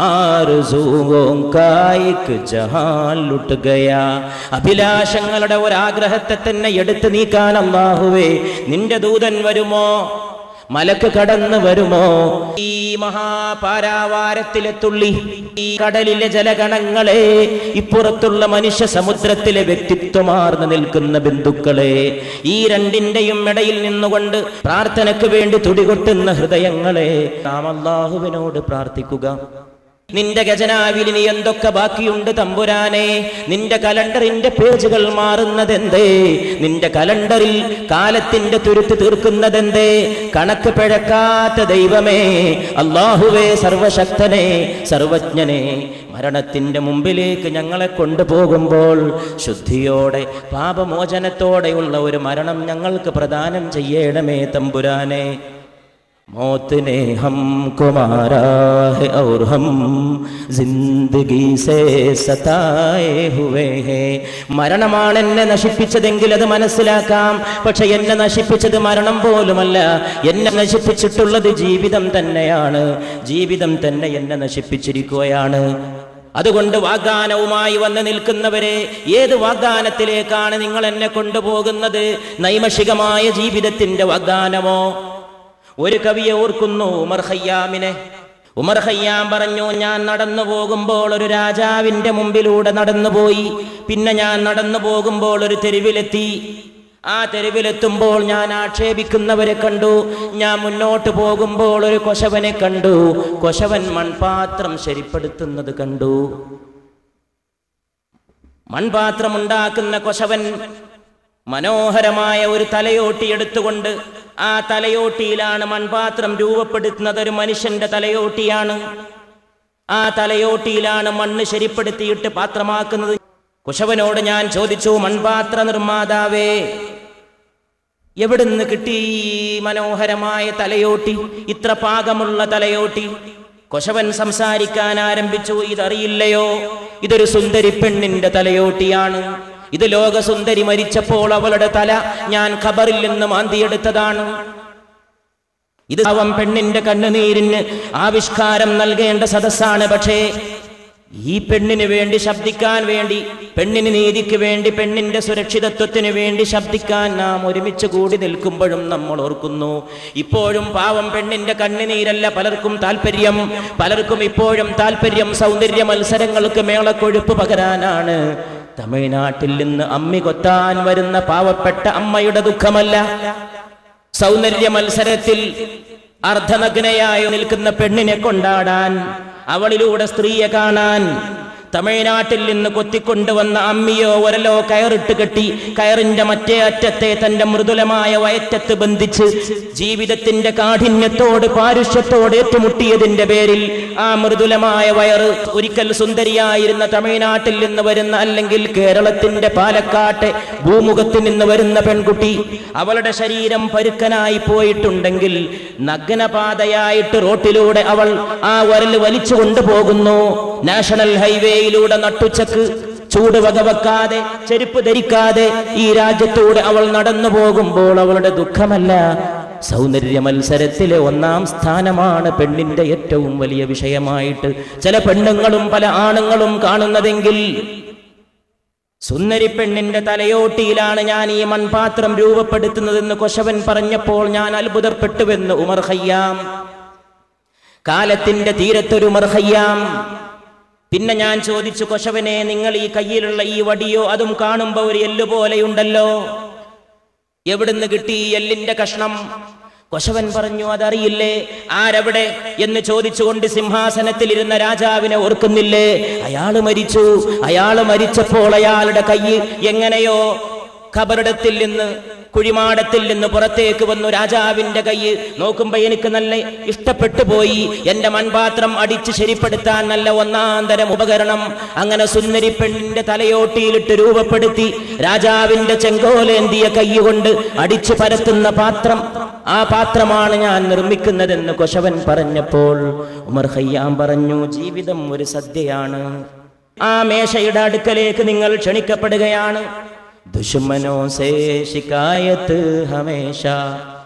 ആർസൂവും കായിക്ക് ജഹാൻ ലുട്ട് ഗയാ അഭിലാഷങ്ങളുടെ ഒരാഗ്രഹത്തെ തന്നെ എടുത്തു നീക്കാൻ അള്ളാഹുവേ നിന്റെ ദൂതൻ വരുമോ മലക്ക് കടന്നു വരുമോ ഈ മഹാപാരാവാരത്തിലെ തുള്ളി ഈ കടലിലെ ജലഗണങ്ങളെ ഇപ്പുറത്തുള്ള മനുഷ്യ സമുദ്രത്തിലെ വ്യക്തിത്വമാർന്നു നിൽക്കുന്ന ബന്ധുക്കളെ ഈ രണ്ടിന്റെയും ഇടയിൽ നിന്നുകൊണ്ട് പ്രാർത്ഥനയ്ക്ക് വേണ്ടി തുടികൊട്ടുന്ന ഹൃദയങ്ങളെ നാം അള്ളാഹുവിനോട് പ്രാർത്ഥിക്കുക നിന്റെ ഖജനാവിൽ ഇനി എന്തൊക്കെ ബാക്കിയുണ്ട് തമ്പുരാനെ നിന്റെ കലണ്ടറിന്റെ പേജുകൾ മാറുന്നതെന്തേ നിന്റെ കലണ്ടറിൽ കാലത്തിന്റെ തുരുത്ത് തീർക്കുന്നതെന്തേ കണക്ക് പിഴക്കാത്ത ദൈവമേ അള്ളാഹുവേ സർവശക്തനെ സർവജ്ഞനെ മരണത്തിന്റെ മുമ്പിലേക്ക് ഞങ്ങളെ കൊണ്ടുപോകുമ്പോൾ ശുദ്ധിയോടെ പാപമോചനത്തോടെയുള്ള ഒരു മരണം ഞങ്ങൾക്ക് പ്രദാനം ചെയ്യണമേ തമ്പുരാനെ मौत ने हमको मारा है और हम जिंदगी से സതായേ ഹുവേ ഹേ മരണമാണ് എന്നെ നശിപ്പിച്ചതെങ്കിൽ അത് മനസ്സിലാക്കാം പക്ഷെ എന്നെ നശിപ്പിച്ചത് മരണം പോലുമല്ല എന്നെ നശിപ്പിച്ചിട്ടുള്ളത് ജീവിതം തന്നെയാണ് ജീവിതം തന്നെ എന്നെ നശിപ്പിച്ചിരിക്കുകയാണ് അതുകൊണ്ട് വാഗ്ദാനവുമായി വന്ന് നിൽക്കുന്നവരെ ഏത് വാഗ്ദാനത്തിലേക്കാണ് നിങ്ങൾ എന്നെ കൊണ്ടുപോകുന്നത് നൈമഷികമായ ജീവിതത്തിന്റെ വാഗ്ദാനമോ ഒരു കവിയെ ഓർക്കുന്നു ഉമർ ഖയ്യാമിനെ ഉമർ ഖയ്യാം പറഞ്ഞു ഞാൻ നടന്നു പോകുമ്പോൾ ഒരു രാജാവിന്റെ മുമ്പിലൂടെ നടന്നുപോയി പിന്നെ ഞാൻ നടന്നു പോകുമ്പോൾ ഒരു തെരുവിലെത്തി ആ തെരുവിലെത്തുമ്പോൾ ഞാൻ ആക്ഷേപിക്കുന്നവരെ കണ്ടു ഞാൻ മുന്നോട്ട് പോകുമ്പോൾ ഒരു കൊശവനെ കണ്ടു കൊശവൻ മൺപാത്രം ശരിപ്പെടുത്തുന്നത് കണ്ടു മൺപാത്രം ഉണ്ടാക്കുന്ന കൊശവൻ മനോഹരമായ ഒരു തലയോട്ടി എടുത്തുകൊണ്ട് ആ തലയോട്ടിയിലാണ് മൺപാത്രം രൂപപ്പെടുത്തുന്നത് ഒരു മനുഷ്യന്റെ തലയോട്ടിയാണ് ആ തലയോട്ടിയിലാണ് മണ്ണ് ശരിപ്പെടുത്തിയിട്ട് പാത്രമാക്കുന്നത് കുശവനോട് ഞാൻ ചോദിച്ചു മൺപാത്ര നിർമ്മാതാവേ എവിടുന്ന് കിട്ടി ഈ മനോഹരമായ തലയോട്ടി ഇത്ര പാകമുള്ള തലയോട്ടി കൊശവൻ സംസാരിക്കാൻ ആരംഭിച്ചു ഇതറിയില്ലയോ ഇതൊരു സുന്ദരി പെണ്ണിന്റെ തലയോട്ടിയാണ് ഇത് ലോകസുന്ദരി മരിച്ചപ്പോൾ അവളുടെ തല ഞാൻ ഖബറിൽ നിന്ന് മാന്തിയെടുത്തതാണ് ഇത് അവൻ പെണ്ണിന്റെ കണ്ണുനീരിന് ആവിഷ്കാരം നൽകേണ്ട സദസ്സാണ് പക്ഷേ ഈ പെണ്ണിന് വേണ്ടി ശബ്ദിക്കാൻ വേണ്ടി പെണ്ണിന് നീതിക്ക് വേണ്ടി പെണ്ണിന്റെ സുരക്ഷിതത്വത്തിന് വേണ്ടി ശബ്ദിക്കാൻ നാം ഒരുമിച്ച് കൂടി നിൽക്കുമ്പോഴും നമ്മൾ ഓർക്കുന്നു ഇപ്പോഴും പാവം പെണ്ണിന്റെ കണ്ണുനീരല്ല പലർക്കും താല്പര്യം പലർക്കും ഇപ്പോഴും താല്പര്യം സൗന്ദര്യ മത്സരങ്ങൾക്ക് മേളക്കൊഴുപ്പ് പകരാനാണ് തമിഴ്നാട്ടിൽ നിന്ന് അമ്മി കൊത്താൻ വരുന്ന പാവപ്പെട്ട അമ്മയുടെ ദുഃഖമല്ല സൗന്ദര്യ മത്സരത്തിൽ അർദ്ധനഗ്നയായി നിൽക്കുന്ന പെണ്ണിനെ കൊണ്ടാടാൻ അവളിലൂടെ സ്ത്രീയെ കാണാൻ തമിഴ്നാട്ടിൽ നിന്ന് കൊത്തിക്കൊണ്ടുവന്ന അമ്മിയോ ഒരലോ കയറിട്ട് കെട്ടി കയറിന്റെ മറ്റേ അറ്റത്തെ തന്റെ മൃദുലമായ വയറ്റത്ത് ബന്ധിച്ച് ജീവിതത്തിന്റെ കാഠിന്യത്തോട് പാരുഷ്യത്തോട് ഏറ്റുമുട്ടിയതിന്റെ പേരിൽ ആ മൃദുലമായ വയറ് ഒരിക്കൽ സുന്ദരിയായിരുന്ന തമിഴ്നാട്ടിൽ നിന്ന് വരുന്ന അല്ലെങ്കിൽ കേരളത്തിന്റെ പാലക്കാട്ടെ ഭൂമുഖത്ത് നിന്ന് വരുന്ന പെൺകുട്ടി അവളുടെ ശരീരം പരുക്കനായി പോയിട്ടുണ്ടെങ്കിൽ നഗ്നപാതയായിട്ട് റോട്ടിലൂടെ അവൾ ആ വരൽ വലിച്ചു കൊണ്ടുപോകുന്നു നാഷണൽ ഹൈവേയിലൂടെ നട്ടുച്ചക്ക് ചൂട് വകവെക്കാതെ ചെരുപ്പ് ധരിക്കാതെ ഈ രാജ്യത്തൂടെ അവൾ നടന്നു പോകുമ്പോൾ അവളുടെ ദുഃഖമല്ല സൗന്ദര്യ മത്സരത്തിലെ ഒന്നാം സ്ഥാനമാണ് പെണ്ണിന്റെ ഏറ്റവും വലിയ വിഷയമായിട്ട് ചില പെണ്ണുങ്ങളും പല ആണുങ്ങളും കാണുന്നതെങ്കിൽ സുന്ദരി പെണ്ണിന്റെ തലയോട്ടിയിലാണ് ഞാൻ ഈ മൺപാത്രം രൂപപ്പെടുത്തുന്നതെന്ന് കൊശവൻ പറഞ്ഞപ്പോൾ ഞാൻ അത്ഭുതപ്പെട്ടുവെന്ന് ഉമർ ഖയ്യാം കാലത്തിന്റെ തീരത്തൊരു ഉമർ ഖയ്യാം പിന്നെ ഞാൻ ചോദിച്ചു കൊശവനെ നിങ്ങൾ ഈ കയ്യിലുള്ള ഈ വടിയോ അതും കാണുമ്പോ ഒരു എല്ല് പോലെയുണ്ടല്ലോ എവിടുന്ന് കിട്ടി ഈ എല്ലിന്റെ കഷ്ണം കൊശവൻ പറഞ്ഞു അതറിയില്ലേ ആരവിടെ എന്ന് ചോദിച്ചുകൊണ്ട് സിംഹാസനത്തിലിരുന്ന രാജാവിനെ ഓർക്കുന്നില്ലേ അയാള് മരിച്ചു അയാള് മരിച്ചപ്പോൾ അയാളുടെ കൈ എങ്ങനെയോ ഖബറിടത്തിൽ നിന്ന് കുഴിമാടത്തിൽ നിന്ന് പുറത്തേക്ക് വന്നു രാജാവിന്റെ കൈ നോക്കുമ്പോ എനിക്ക് നല്ല ഇഷ്ടപ്പെട്ടു പോയി എന്റെ മൺപാത്രം അടിച്ച് ശരിപ്പെടുത്താൻ നല്ല ഒന്നാന്തരം ഉപകരണം അങ്ങനെ സുന്ദരി പെണ്ണിന്റെ തലയോട്ടിയിലിട്ട് രൂപപ്പെടുത്തി രാജാവിന്റെ ചെങ്കോലേന്തിയ കൈകൊണ്ട് അടിച്ചു പരത്തുന്ന പാത്രം ആ പാത്രമാണ് ഞാൻ നിർമ്മിക്കുന്നതെന്ന് കൊശവൻ പറഞ്ഞപ്പോൾ ഉമർ ഖയ്യാം പറഞ്ഞു ജീവിതം ഒരു സദ്യയാണ് ആ മേശയുടെ അടുക്കലേക്ക് നിങ്ങൾ ക്ഷണിക്കപ്പെടുകയാണ് ദുശ്മനോ സേ ശിക്കായത്ത് ഹമേശ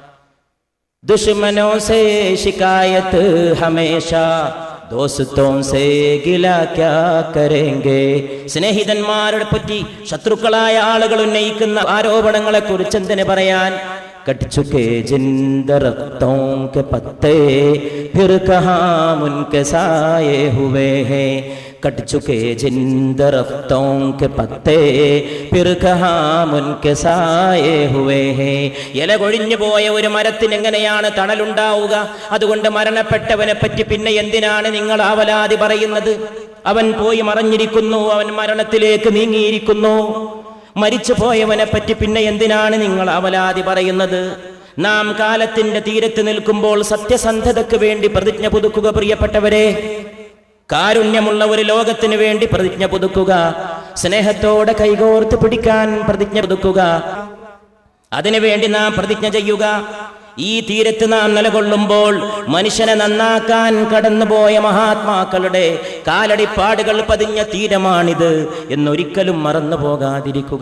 ദുശ്മനോ സേ ശിക്കായത്ത് ഹമേശ ദോസ്തോം സേ ഗില ക്യാ കരേങ്കെ സ്നേഹിതന്മാരുടെ പറ്റി ശത്രുക്കളായ ആളുകൾ ഉന്നയിക്കുന്ന ആരോപണങ്ങളെ കുറിച്ച് എന്തിനു പറയാൻ कट चुके जिन दरख्तों के पत्ते फिर कहाँ उनके साए हुए हैं कट चुके जिन दरख्तों के पत्ते फिर कहाँ उनके साए हुए हैं ഇല കൊഴിഞ്ഞു പോയ ഒരു മരത്തിന് എങ്ങനെയാണ് തണലുണ്ടാവുക അതുകൊണ്ട് മരണപ്പെട്ടവനെ പറ്റി പിന്നെ എന്തിനാണ് നിങ്ങൾ ആവലാതി പറയുന്നത് അവൻ പോയി മറഞ്ഞിരിക്കുന്നു അവൻ മരണത്തിലേക്ക് നീങ്ങിയിരിക്കുന്നു മരിച്ചു പോയവനെ പറ്റി പിന്നെ എന്തിനാണ് നിങ്ങൾ അവലാതി പറയുന്നത് നാം കാലത്തിന്റെ തീരത്ത് നിൽക്കുമ്പോൾ സത്യസന്ധതയ്ക്ക് വേണ്ടി പ്രതിജ്ഞ പുതുക്കുക പ്രിയപ്പെട്ടവരെ കാരുണ്യമുള്ള ഒരു ലോകത്തിന് വേണ്ടി പ്രതിജ്ഞ പുതുക്കുക സ്നേഹത്തോടെ കൈകോർത്ത് പിടിക്കാൻ പ്രതിജ്ഞ പുതുക്കുക അതിനുവേണ്ടി നാം പ്രതിജ്ഞ ചെയ്യുക ഈ തീരത്ത് നാം നിലകൊള്ളുമ്പോൾ മനുഷ്യനെ നന്നാക്കാൻ കടന്നുപോയ മഹാത്മാക്കളുടെ കാലടിപ്പാടുകൾ പതിഞ്ഞ തീരമാണിത് എന്നൊരിക്കലും മറന്നു പോകാതിരിക്കുക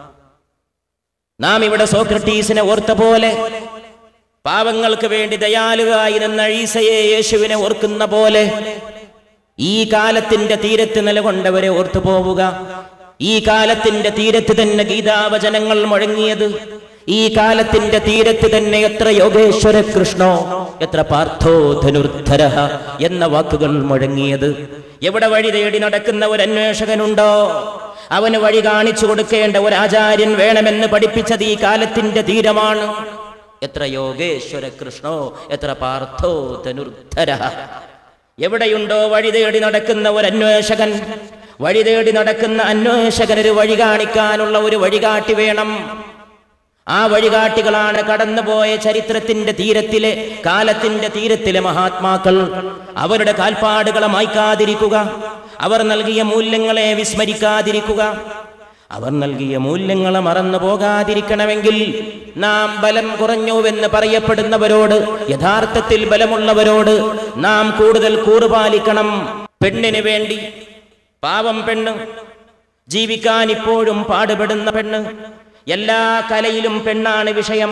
നാം ഇവിടെ സോക്രട്ടീസിനെ ഓർത്ത പോലെ പാവങ്ങൾക്ക് വേണ്ടി ദയാലുവായി നിന്ന ഈസയെ യേശുവിനെ ഓർക്കുന്ന പോലെ ഈ കാലത്തിന്റെ തീരത്ത് നിലകൊണ്ടവരെ ഓർത്തു പോവുക ഈ കാലത്തിന്റെ തീരത്ത് തന്നെ ഗീതാവചനങ്ങൾ മുഴങ്ങിയത് ഈ കാലത്തിന്റെ തീരത്ത് തന്നെ എത്ര യോഗേശ്വര കൃഷ്ണോ എത്ര പാർത്ഥോ ധനുർധര എന്ന വാക്കുകൾ മുഴങ്ങിയത് എവിടെ വഴി തേടി നടക്കുന്ന ഒരു അന്വേഷകനുണ്ടോ അവന് വഴി കാണിച്ചു കൊടുക്കേണ്ട ഒരു ആചാര്യൻ വേണമെന്ന് പഠിപ്പിച്ചത് ഈ കാലത്തിന്റെ തീരമാണ് എത്ര യോഗേശ്വര കൃഷ്ണോ എത്ര പാർത്ഥോ ധനുർധര എവിടെയുണ്ടോ വഴി തേടി നടക്കുന്ന ഒരു അന്വേഷകൻ വഴി തേടി നടക്കുന്ന അന്വേഷകൻ ഒരു വഴി കാണിക്കാനുള്ള ഒരു വഴികാട്ടി വേണം ആ വഴികാട്ടികളാണ് കടന്നുപോയ ചരിത്രത്തിന്റെ തീരത്തിലെ കാലത്തിന്റെ തീരത്തിലെ മഹാത്മാക്കൾ അവരുടെ കാൽപ്പാടുകളെ മായ്ക്കാതിരിക്കുക അവർ നൽകിയ മൂല്യങ്ങളെ വിസ്മരിക്കാതിരിക്കുക അവർ നൽകിയ മൂല്യങ്ങളെ മറന്നു പോകാതിരിക്കണമെങ്കിൽ നാം ബലം കുറഞ്ഞുവെന്ന് പറയപ്പെടുന്നവരോട് യഥാർത്ഥത്തിൽ ബലമുള്ളവരോട് നാം കൂടുതൽ കൂറുപാലിക്കണം പെണ്ണിന് വേണ്ടി പാവം പെണ്ണ് ജീവിക്കാൻ ഇപ്പോഴും പാടുപെടുന്ന പെണ്ണ് എല്ലാ കലയിലും പെണ്ണാണ് വിഷയം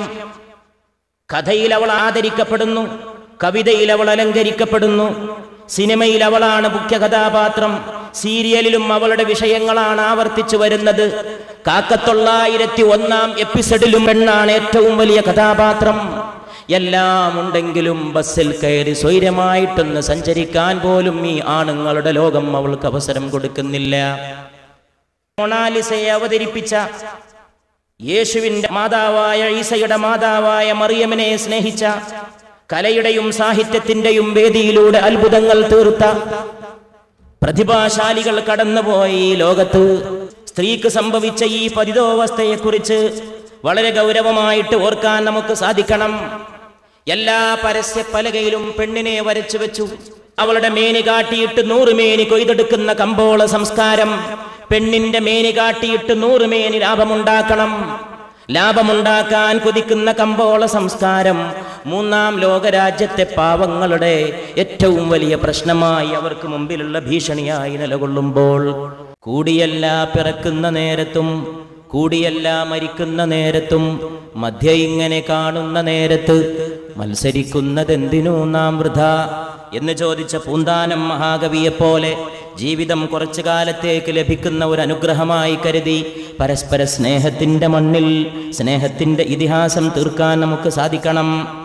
കഥയിൽ അവൾ ആദരിക്കപ്പെടുന്നു കവിതയിൽ അവൾ അലങ്കരിക്കപ്പെടുന്നു സിനിമയിൽ അവളാണ് മുഖ്യ കഥാപാത്രം സീരിയലിലും അവളുടെ വിഷയങ്ങളാണ് ആവർത്തിച്ചു വരുന്നത് കാക്കത്തൊള്ളായിരത്തി ഒന്നാം എപ്പിസോഡിലും പെണ്ണാണ് ഏറ്റവും വലിയ കഥാപാത്രം എല്ലാം ഉണ്ടെങ്കിലും ബസ്സിൽ കയറി സ്വൈര്യമായിട്ടൊന്ന് സഞ്ചരിക്കാൻ പോലും ഈ ആണുങ്ങളുടെ ലോകം അവൾക്ക് അവസരം കൊടുക്കുന്നില്ല മൊണാലിസയെ അവതരിപ്പിച്ച യേശുവിന്റെ മാതാവായ ഈസയുടെ മാതാവായ മറിയമിനെ സ്നേഹിച്ച കലയുടെയും സാഹിത്യത്തിന്റെയും വേദിയിലൂടെ അത്ഭുതങ്ങൾ തീർത്ത പ്രതിഭാശാലികൾ കടന്നുപോയ ഈ ലോകത്ത് സ്ത്രീക്ക് സംഭവിച്ച ഈ പതിതോവസ്ഥയെക്കുറിച്ച് വളരെ ഗൗരവമായിട്ട് ഓർക്കാൻ നമുക്ക് സാധിക്കണം എല്ലാ പരസ്യ പലകയിലും പെണ്ണിനെ വരച്ചു വെച്ചു അവളുടെ മേനി കാട്ടിയിട്ട് നൂറ് മേനി കൊയ്തെടുക്കുന്ന കമ്പോള സംസ്കാരം പെണ്ണിന്റെ മേനി കാട്ടിയിട്ട് നൂറ് മേനി ലാഭമുണ്ടാക്കണം ലാഭമുണ്ടാക്കാൻ കുതിക്കുന്ന കമ്പോള സംസ്കാരം മൂന്നാം ലോകരാജ്യത്തെ പാവങ്ങളുടെ ഏറ്റവും വലിയ പ്രശ്നമായി അവർക്ക് മുമ്പിലുള്ള ഭീഷണിയായി നിലകൊള്ളുമ്പോൾ കൂടിയല്ല പിറക്കുന്ന നേരത്തും കൂടിയല്ല മരിക്കുന്ന നേരത്തും മധ്യ ഇങ്ങനെ കാണുന്ന നേരത്ത് മത്സരിക്കുന്നതെന്തിനു നാം വൃഥ എന്ന് ചോദിച്ച പൂന്താനം മഹാകവിയെപ്പോലെ ജീവിതം കുറച്ചു കാലത്തേക്ക് ലഭിക്കുന്ന ഒരു അനുഗ്രഹമായി കരുതി പരസ്പര സ്നേഹത്തിന്റെ മണ്ണിൽ സ്നേഹത്തിന്റെ ഇതിഹാസം തീർക്കാൻ നമുക്ക് സാധിക്കണം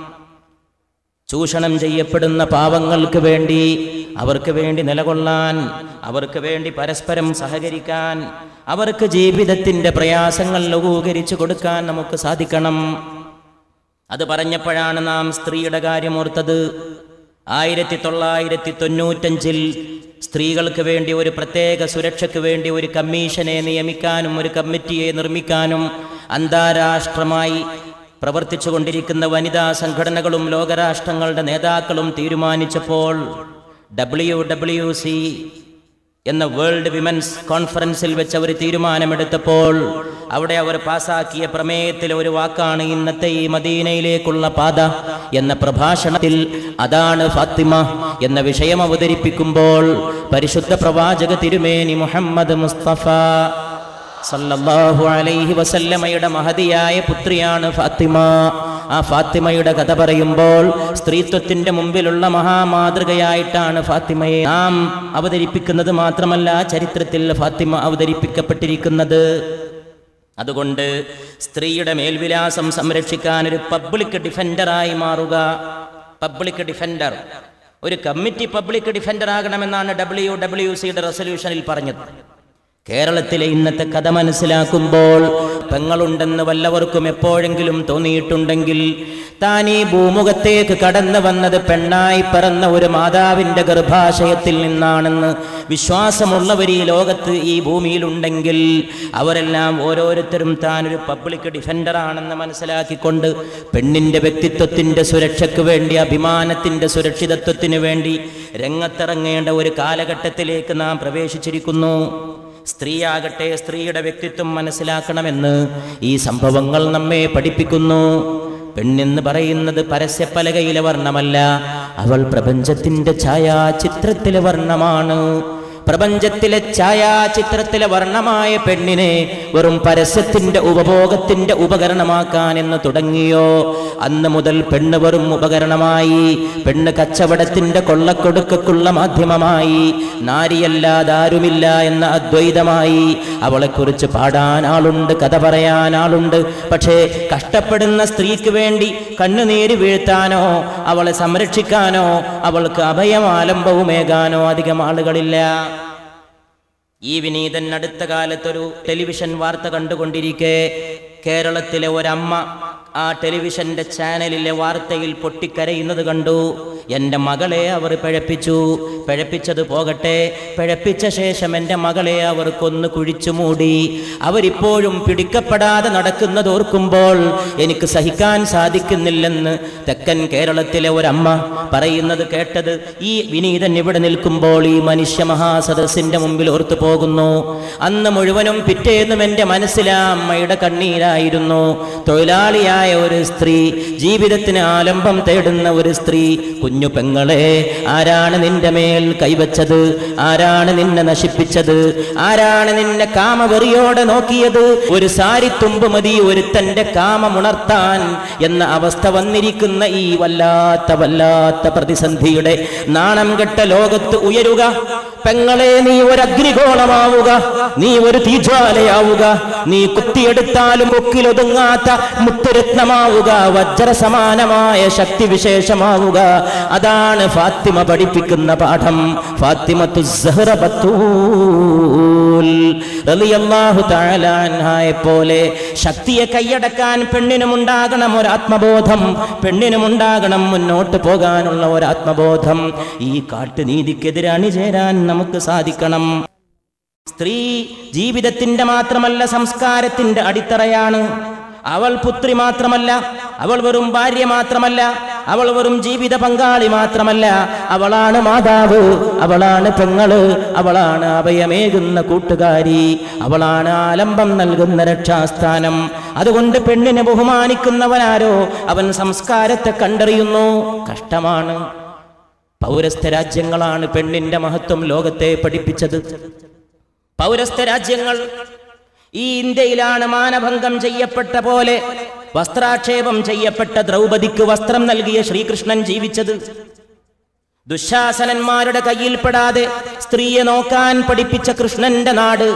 ചൂഷണം ചെയ്യപ്പെടുന്ന പാവങ്ങൾക്ക് വേണ്ടി അവർക്ക് വേണ്ടി നിലകൊള്ളാൻ അവർക്ക് വേണ്ടി പരസ്പരം സഹകരിക്കാൻ അവർക്ക് ജീവിതത്തിന്റെ പ്രയാസങ്ങൾ ലഘൂകരിച്ചു കൊടുക്കാൻ നമുക്ക് സാധിക്കണം അത് പറഞ്ഞപ്പോഴാണ് നാം സ്ത്രീയുടെ കാര്യമോർത്തത് ആയിരത്തി തൊള്ളായിരത്തി തൊണ്ണൂറ്റഞ്ചിൽ സ്ത്രീകൾക്ക് വേണ്ടി ഒരു പ്രത്യേക സുരക്ഷയ്ക്ക് വേണ്ടി ഒരു കമ്മീഷനെ നിയമിക്കാനും ഒരു കമ്മിറ്റിയെ നിർമ്മിക്കാനും അന്താരാഷ്ട്രമായി പ്രവർത്തിച്ചു കൊണ്ടിരിക്കുന്ന വനിതാ സംഘടനകളും ലോകരാഷ്ട്രങ്ങളുടെ നേതാക്കളും തീരുമാനിച്ചപ്പോൾ ഡബ്ല്യു ഡബ്ല്യു സി എന്ന വേൾഡ് വിമൻസ് കോൺഫറൻസിൽ വെച്ച് അവർ തീരുമാനമെടുത്തപ്പോൾ അവിടെ അവർ പാസാക്കിയ പ്രമേയത്തിലെ ഒരു വാക്കാണ് ഇന്നത്തെ ഈ മദീനയിലേക്കുള്ള പാത എന്ന പ്രഭാഷണത്തിൽ അതാണ് ഫാത്തിമ എന്ന വിഷയം അവതരിപ്പിക്കുമ്പോൾ പരിശുദ്ധ പ്രവാചക തിരുമേനി മുഹമ്മദ് മുസ്തഫ സല്ലല്ലാഹു അലൈഹി വസല്ലമയുടെ മഹതിയായ പുത്രിയാണ് ഫാത്തിമ ആ ഫാത്തിമയുടെ കഥ പറയുമ്പോൾ സ്ത്രീത്വത്തിന്റെ മുമ്പിലുള്ള മഹാമാതൃകയായിട്ടാണ് ഫാത്തിമയെ നാം അവതരിപ്പിക്കുന്നത് മാത്രമല്ല ചരിത്രത്തിൽ ഫാത്തിമ അവതരിപ്പിക്കപ്പെട്ടിരിക്കുന്നത് അതുകൊണ്ട് സ്ത്രീയുടെ മേൽവിലാസം സംരക്ഷിക്കാൻ ഒരു പബ്ലിക് ഡിഫൻഡറായി മാറുക പബ്ലിക് ഡിഫൻഡർ ഒരു കമ്മിറ്റി പബ്ലിക് ഡിഫൻഡർ ആകണമെന്നാണ് ഡബ്ല്യു ഡബ്ല്യു സിയുടെ റെസൊല്യൂഷനിൽ പറഞ്ഞത് കേരളത്തിലെ ഇന്നത്തെ കഥ മനസ്സിലാക്കുമ്പോൾ പെങ്ങളുണ്ടെന്ന് വല്ലവർക്കും എപ്പോഴെങ്കിലും തോന്നിയിട്ടുണ്ടെങ്കിൽ താൻ ഈ ഭൂമുഖത്തേക്ക് കടന്നു വന്നത് പെണ്ണായി പിറന്ന ഒരു മാതാവിന്റെ ഗർഭാശയത്തിൽ നിന്നാണെന്ന് വിശ്വാസമുള്ളവർ ഈ ലോകത്ത് ഈ ഭൂമിയിലുണ്ടെങ്കിൽ അവരെല്ലാം ഓരോരുത്തരും താൻ ഒരു പബ്ലിക് ഡിഫൻഡർ ആണെന്ന് മനസ്സിലാക്കിക്കൊണ്ട് പെണ്ണിന്റെ വ്യക്തിത്വത്തിന്റെ സുരക്ഷയ്ക്ക് വേണ്ടി അഭിമാനത്തിന്റെ സുരക്ഷിതത്വത്തിന് വേണ്ടി രംഗത്തിറങ്ങേണ്ട ഒരു കാലഘട്ടത്തിലേക്ക് നാം പ്രവേശിച്ചിരിക്കുന്നു സ്ത്രീയാകട്ടെ സ്ത്രീയുടെ വ്യക്തിത്വം മനസ്സിലാക്കണമെന്ന് ഈ സംഭവങ്ങൾ നമ്മെ പഠിപ്പിക്കുന്നു പെണ്ണെന്ന് പറയുന്നത് പരസ്യപ്പലകയിലെ വർണ്ണമല്ല അവൾ പ്രപഞ്ചത്തിന്റെ ഛായാചിത്രത്തിലെ വർണ്ണമാണ് പ്രപഞ്ചത്തിലെ ഛായാചിത്രത്തിലെ വർണ്ണമായ പെണ്ണിനെ വെറും പരസ്യത്തിന്റെ ഉപഭോഗത്തിന്റെ ഉപകരണമാക്കാൻ എന്ന് തുടങ്ങിയോ അന്ന് മുതൽ പെണ്ണ് വെറും ഉപകരണമായി പെണ്ണ് കച്ചവടത്തിന്റെ കൊള്ളക്കൊടുക്കുള്ള മാധ്യമമായി നാരിയല്ലാതാരുമില്ല എന്ന അദ്വൈതമായി അവളെക്കുറിച്ച് പാടാൻ ആളുണ്ട് കഥ പറയാൻ ആളുണ്ട് പക്ഷേ കഷ്ടപ്പെടുന്ന സ്ത്രീക്ക് വേണ്ടി കണ്ണുനീര് വീഴ്ത്താനോ അവളെ സംരക്ഷിക്കാനോ അവൾക്ക് അഭയമാലംബവുമേകാനോ അധികം ആളുകളില്ല ഈ വിനീതൻ അടുത്ത കാലത്തൊരു ടെലിവിഷൻ വാർത്ത കണ്ടുകൊണ്ടിരിക്കെ കേരളത്തിലെ ഒരമ്മ ആ ടെലിവിഷന്റെ ചാനലിലെ വാർത്തയിൽ പൊട്ടിക്കരയുന്നത് കണ്ടു എൻ്റെ മകളെ അവർ പിഴപ്പിച്ചു പിഴപ്പിച്ചത് പോകട്ടെ പിഴപ്പിച്ച ശേഷം എൻ്റെ മകളെ അവർ കൊന്നു കുഴിച്ചു മൂടി അവരിപ്പോഴും പിടിക്കപ്പെടാതെ നടക്കുന്നത് ഓർക്കുമ്പോൾ എനിക്ക് സഹിക്കാൻ സാധിക്കുന്നില്ലെന്ന് തെക്കൻ കേരളത്തിലെ ഒരമ്മ പറയുന്നത് കേട്ടത് ഈ വിനീതൻ ഇവിടെ നിൽക്കുമ്പോൾ ഈ മനുഷ്യ മഹാസദസ്സിന്റെ മുമ്പിൽ ഓർത്തു പോകുന്നു അന്ന് മുഴുവനും പിറ്റേന്നും എൻ്റെ മനസ്സിലാ അമ്മയുടെ കണ്ണീരായിരുന്നു തൊഴിലാളിയായ ഒരു സ്ത്രീ ജീവിതത്തിന് ആലംബം തേടുന്ന ഒരു സ്ത്രീ കുഞ്ഞു പെങ്ങളെ ആരാണ് നിന്റെ മേൽ കൈവച്ചത് ആരാണ് നിന്നെ നശിപ്പിച്ചത് ആരാണ് നിന്നെ കാമവെറിയോടെ നോക്കിയത് ഒരു സാരിത്തുമ്പ് മതി ഒരുത്തന്റെ കാമമുണർത്താൻ എന്ന അവസ്ഥ വന്നിരിക്കുന്ന ഈ വല്ലാത്ത വല്ലാത്ത പ്രതിസന്ധിയുടെ നാണം കെട്ട ലോകത്ത് ഉയരുക പെങ്ങളെ നീ ഒരു അഗ്നികോളമാവുക നീ ഒരു തീജ്വാലയാവുക നീ കുത്തിയെടുത്താലും കൊക്കിലൊതുങ്ങാത്ത മുത്തുരത്നമാവുക വജ്ര സമാനമായ ശക്തി വിശേഷമാവുക അതാണ് ഫാത്തിമ പഠിപ്പിക്കുന്ന പാഠം ഫാത്തിമത്തു സഹ്റ ബത്തൂൽ റളിയല്ലാഹു തആല അൻഹായെ പോലെ ശക്തിയെ കൈയടക്കാൻ പെണ്ണിനുമുണ്ടാകണം ഒരു ആത്മബോധം പെണ്ണിനുമുണ്ടാകണം മുന്നോട്ട് പോകാനുള്ള ഒരു ആത്മബോധം ഈ കാട്ടുനീതിക്കെതിരെ അണിചേരാൻ നമുക്ക് സാധിക്കണം സ്ത്രീ ജീവിതത്തിന്റെ മാത്രമല്ല സംസ്കാരത്തിന്റെ അടിത്തറയാണ് അവൾ പുത്രി മാത്രമല്ല അവൾ വെറും ഭാര്യ മാത്രമല്ല അവൾ വെറും ജീവിത പങ്കാളി മാത്രമല്ല അവളാണ് മാതാവ് അവളാണ് പെങ്ങള് അവളാണ് അഭയമേകുന്ന കൂട്ടുകാരി അവളാണ് ആലംബം നൽകുന്ന രക്ഷാസ്ഥാനം അതുകൊണ്ട് പെണ്ണിനെ ബഹുമാനിക്കുന്നവനാരോ അവൻ സംസ്കാരത്തെ കണ്ടറിയുന്നു കഷ്ടമാണ് പൗരസ്ത്യ രാജ്യങ്ങളാണ് പെണ്ണിന്റെ മഹത്വം ലോകത്തെ പഠിപ്പിച്ചത് പൗരസ്ത്യ രാജ്യങ്ങൾ ഈ ഇന്ത്യയിലാണ് മാനഭംഗം ചെയ്യപ്പെട്ട പോലെ വസ്ത്രാക്ഷേപം ചെയ്യപ്പെട്ട ദ്രൗപദിക്ക് വസ്ത്രം നൽകിയ ശ്രീകൃഷ്ണൻ ജീവിച്ചത് ദുശാസനന്മാരുടെ കയ്യിൽപ്പെടാതെ സ്ത്രീയെ നോക്കാൻ പഠിപ്പിച്ച കൃഷ്ണന്റെ നാട്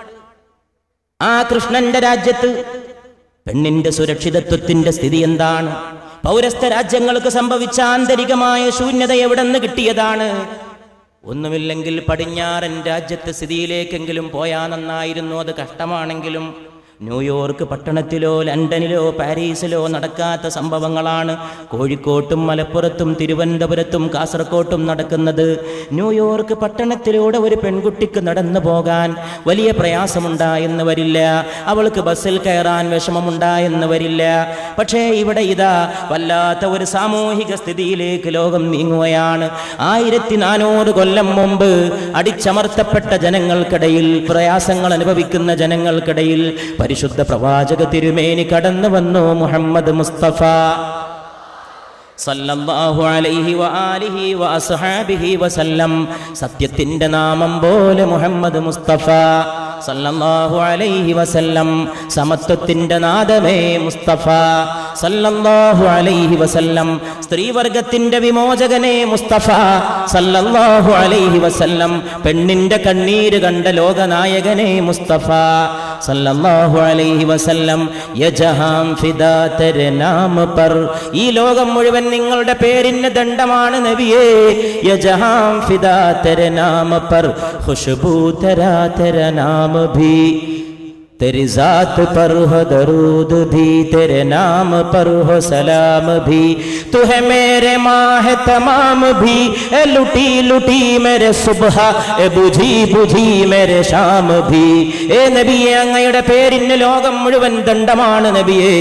ആ കൃഷ്ണന്റെ രാജ്യത്ത് പെണ്ണിന്റെ സുരക്ഷിതത്വത്തിന്റെ സ്ഥിതി എന്താണ് പൗരസ്ത്യ രാജ്യങ്ങൾക്ക് സംഭവിച്ച ആന്തരികമായ ശൂന്യത എവിടെ നിന്ന് കിട്ടിയതാണ് ഒന്നുമില്ലെങ്കിൽ പടിഞ്ഞാറൻ രാജ്യത്തെ സ്ഥിതിയിലേക്കെങ്കിലും പോയാ നന്നായിരുന്നു അത് കഷ്ടമാണെങ്കിലും ന്യൂയോർക്ക് പട്ടണത്തിലോ ലണ്ടനിലോ പാരീസിലോ നടക്കാത്ത സംഭവങ്ങളാണ് കോഴിക്കോട്ടും മലപ്പുറത്തും തിരുവനന്തപുരത്തും കാസർകോട്ടും നടക്കുന്നത് ന്യൂയോർക്ക് പട്ടണത്തിലൂടെ ഒരു പെൺകുട്ടിക്ക് നടന്നു പോകാൻ വലിയ പ്രയാസമുണ്ടായെന്ന് വരില്ല അവൾക്ക് ബസ്സിൽ കയറാൻ വിഷമമുണ്ടായെന്ന് വരില്ല പക്ഷേ ഇവിടെ ഇതാ വല്ലാത്ത ഒരു സാമൂഹിക സ്ഥിതിയിലേക്ക് ലോകം നീങ്ങുകയാണ് ആയിരത്തി നാനൂറ് കൊല്ലം മുമ്പ് അടിച്ചമർത്തപ്പെട്ട ജനങ്ങൾക്കിടയിൽ പ്രയാസങ്ങൾ അനുഭവിക്കുന്ന ജനങ്ങൾക്കിടയിൽ പരിശുദ്ധ പ്രവാചക തിരുമേനി കടന്നു വന്നു മുഹമ്മദ് മുസ്തഫ സല്ലല്ലാഹു അലൈഹി വആലിഹി വഅസ്ഹാബിഹി വസല്ലം സത്യത്തിന്റെ നാമം പോലെ മുഹമ്മദ് മുസ്തഫ സല്ലല്ലാഹു അലൈഹി വസല്ലം സമത്വത്തിന്റെ നാദമേ മുസ്തഫ സല്ലല്ലാഹു അലൈഹി വസല്ലം സ്ത്രീവർഗത്തിന്റെ വിമോചകനെ മുസ്തഫ സല്ലല്ലാഹു അലൈഹി വസല്ലം പെണ്ണിന്റെ കണ്ണീര് കണ്ട ലോകനായകനെ മുസ്തഫ സല്ലല്ലാഹു അലൈഹി വസല്ലം യജഹാം ഫിദാ തെരെ നാം പർ ഈ ലോകം മുഴുവൻ നിങ്ങളുടെ പേരിന് ദണ്ഡമാണ് നബിയേ യജഹാം ഫിദാ തെരെ നാം പർ ഖുശ്ബൂ തരാ തെര നാം ഭി तेरी जात पर हो दरूद भी तेरे नाम पर हो सलाम भी तू है मेरे माह तमाम भी ए लुटी लुटी मेरे सुबह ए बुझी बुझी मेरे शाम भी ഏ നബിയെ അങ്ങയുടെ പേരിന് ലോകം മുഴുവൻ ദണ്ഡമാണ് നബിയെ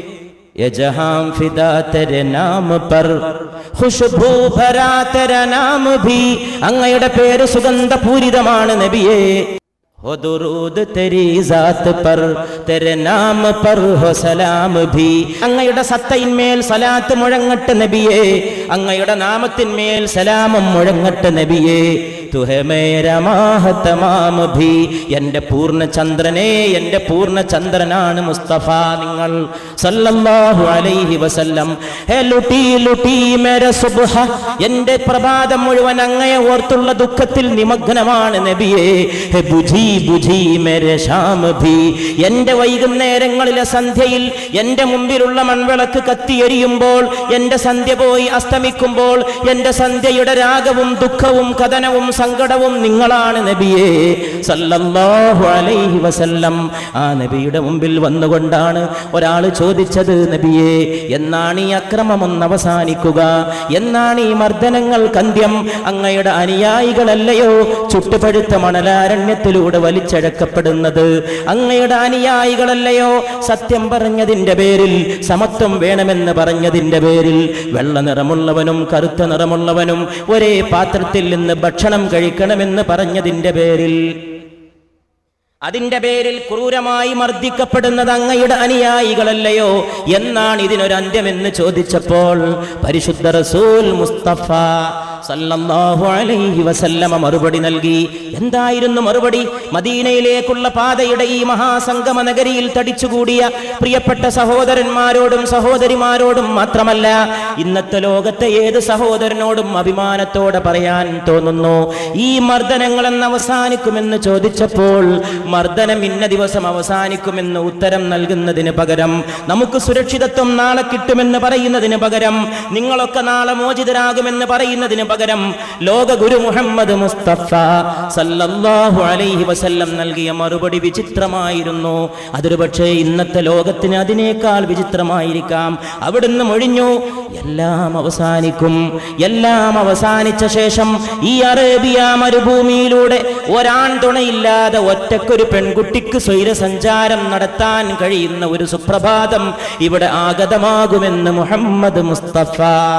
ये जहां फिदा तेरे नाम पर ഖുശ്ബൂ ഭരാ തെര നാം ഭി അങ്ങയുടെ പേര് സുഗന്ധപൂരിതമാണ് നബിയേ हो दुरूद तेरी जात पर तेरे नाम पर हो സലാം ഭി അങ്ങയുടെ സത്തയിന്മേൽ സലാത്ത് മുഴങ്ങട്ട് നബിയേ അങ്ങയുടെ നാമത്തിന്മേൽ സലാമം മുഴങ്ങട്ട് നബിയേ തുഹെ മേര മാഹ തമാം ഭി എൻ്റെ പൂർണ്ണ ചന്ദ്രനെ എൻ്റെ പൂർണ്ണ ചന്ദ്രനാണ് മുസ്തഫ നിങ്ങൾ സല്ലല്ലാഹു അലൈഹി വസല്ലം ഹേ ലുട്ടി ലുട്ടി മേര സുബ്ഹ എൻ്റെ പ്രഭാതം മുഴുവൻ അങ്ങയെ ഓർത്തുള്ള ദുഃഖത്തിൽ നിമഗ്നമാണ് നബിയേ ഹേ ബുജി ബുജി മേരെ ശാം ഭി എൻ്റെ വൈകുന്നേരങ്ങളിലെ സന്ധ്യയിൽ എൻ്റെ മുമ്പിലുള്ള മൺവിളക്ക് കത്തിയെരിയുമ്പോൾ എൻ്റെ സന്ധ്യ പോയി അസ്തമിക്കുമ്പോൾ എൻ്റെ സന്ധ്യയുടെ രാഗവും ദുഃഖവും കഥനവും സങ്കടവും നിങ്ങളാണ് നബിയേ സല്ലല്ലാഹു അലൈഹി വസല്ലം ആ നബിയുടെ മുമ്പിൽ വന്നുകൊണ്ടാണ് ഒരാൾ ചോദിച്ചത് നബിയേ എന്നാണ് ഈ അക്രമം ഒന്ന് അവസാനിക്കുക എന്നാണ് ഈ മർദ്ദനങ്ങൾ കന്ത്യം അങ്ങയുടെ അനുയായികളല്ലയോ ചുട്ടുപഴുത്ത മണലാരണ്യത്തിലൂടെ വലിച്ചഴക്കപ്പെടുന്നത് അങ്ങയുടെ അനുയായികളല്ലയോ സത്യം പറഞ്ഞതിന്റെ പേരിൽ സമത്വം വേണമെന്ന് പറഞ്ഞതിന്റെ പേരിൽ വെള്ള നിറമുള്ളവനും കറുത്ത നിറമുള്ളവനും ഒരേ പാത്രത്തിൽ നിന്ന് ഭക്ഷണം കഴിക്കണമെന്ന് പറഞ്ഞതിന്റെ പേരിൽ അതിന്റെ പേരിൽ ക്രൂരമായി മർദ്ദിക്കപ്പെടുന്നത് അങ്ങയുടെ അനുയായികളല്ലയോ എന്നാണ് ഇതിനൊരു അന്ത്യമെന്ന് ചോദിച്ചപ്പോൾ പരിശുദ്ധ റസൂൽ മുസ്തഫ സല്ലല്ലാഹു അലൈഹി വസല്ലമ മറുപടി നൽകി എന്തായിരുന്നു മറുപടി മദീനയിലേക്കുള്ള പാതയുടെ ഈ മഹാസംഗമ നഗരിയിൽ തടിച്ചുകൂടിയ പ്രിയപ്പെട്ട സഹോദരന്മാരോടും സഹോദരിമാരോടും മാത്രമല്ല ഇന്നത്തെ ലോകത്തെ ഏത് സഹോദരനോടും അഭിമാനത്തോടെ പറയാൻ തോന്നുന്നു ഈ മർദ്ദനങ്ങൾ എന്ന് അവസാനിക്കുമെന്ന് ചോദിച്ചപ്പോൾ മർദ്ദനം ഇന്ന ദിവസം അവസാനിക്കുമെന്ന് ഉത്തരം നൽകുന്നതിന് പകരം നമുക്ക് സുരക്ഷിതത്വം നാളെ കിട്ടുമെന്ന് പറയുന്നതിന് പകരം നിങ്ങളൊക്കെ നാളെ മോചിതരാകുമെന്ന് പറയുന്നതിന് പകരം ലോക ഗുരു മുഹമ്മദ് മുസ്തഫ സല്ലല്ലാഹു അലൈഹി വസല്ലം നൽകിയ മറുപടി വിചിത്രമായിരുന്നു അതൊരു പക്ഷേ ഇന്നത്തെ ലോകത്തിന് അതിനേക്കാൾ വിചിത്രമായിരിക്കാം അവിടുന്ന് മൊഴിഞ്ഞു എല്ലാം അവസാനിക്കും എല്ലാം അവസാനിച്ച ശേഷം ഈ അറേബ്യ മരുഭൂമിയിലൂടെ ഒരാൺ തുണയില്ലാതെ ഒറ്റക്കൊരു പെൺകുട്ടിക്ക് സ്വൈരസഞ്ചാരം നടത്താൻ കഴിയുന്ന ഒരു സുപ്രഭാതം ഇവിടെ ആഗതമാകുമെന്ന് മുഹമ്മദ് മുസ്തഫ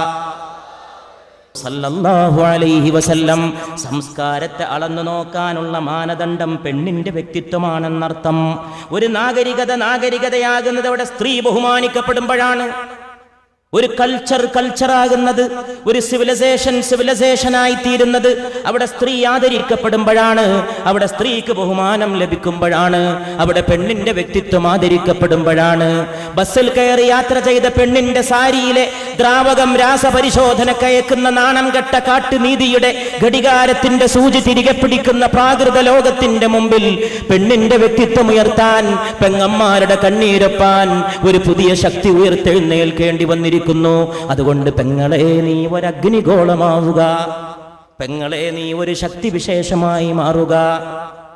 സല്ലല്ലാഹു അലൈഹി വസല്ലം സംസ്കാരത്തെ അളന്നു നോക്കാനുള്ള മാനദണ്ഡം പെണ്ണിന്റെ വ്യക്തിത്വമാണെന്നർത്ഥം ഒരു നാഗരികത നാഗരികതയാകുന്നത് അവിടെ സ്ത്രീ ബഹുമാനിക്കപ്പെടുമ്പോഴാണ് ഒരു കൾച്ചർ കൾച്ചറാകുന്നത് ഒരു സിവിലൈസേഷൻ സിവിലൈസേഷനായി തീരുന്നത് അവിടെ സ്ത്രീ ആദരിക്കപ്പെടുമ്പോഴാണ് അവിടെ സ്ത്രീക്ക് ബഹുമാനം ലഭിക്കുമ്പോഴാണ് അവിടെ പെണ്ണിന്റെ വ്യക്തിത്വം ആദരിക്കപ്പെടുമ്പോഴാണ് ബസ്സിൽ കയറി യാത്ര ചെയ്ത പെണ്ണിന്റെ സാരിയിലെ ദ്രാവകം രാസപരിശോധന കയക്കുന്ന നാണം കെട്ട കാട്ടുനീതിയുടെ ഘടികാരത്തിന്റെ സൂചി തിരികെ പിടിക്കുന്ന പ്രാകൃത ലോകത്തിന്റെ മുമ്പിൽ പെണ്ണിന്റെ വ്യക്തിത്വം ഉയർത്താൻ പെങ്ങന്മാരുടെ കണ്ണീരൊപ്പാൻ ഒരു പുതിയ ശക്തി ഉയർത്തെഴുന്നേൽക്കേണ്ടി വന്നിരിക്കുന്നു അതുകൊണ്ട് പെങ്ങളെ നീ ഒരഗ്നിഗോളമാവുക പെങ്ങളെ നീ ഒരു ശക്തി വിശേഷമായി മാറുക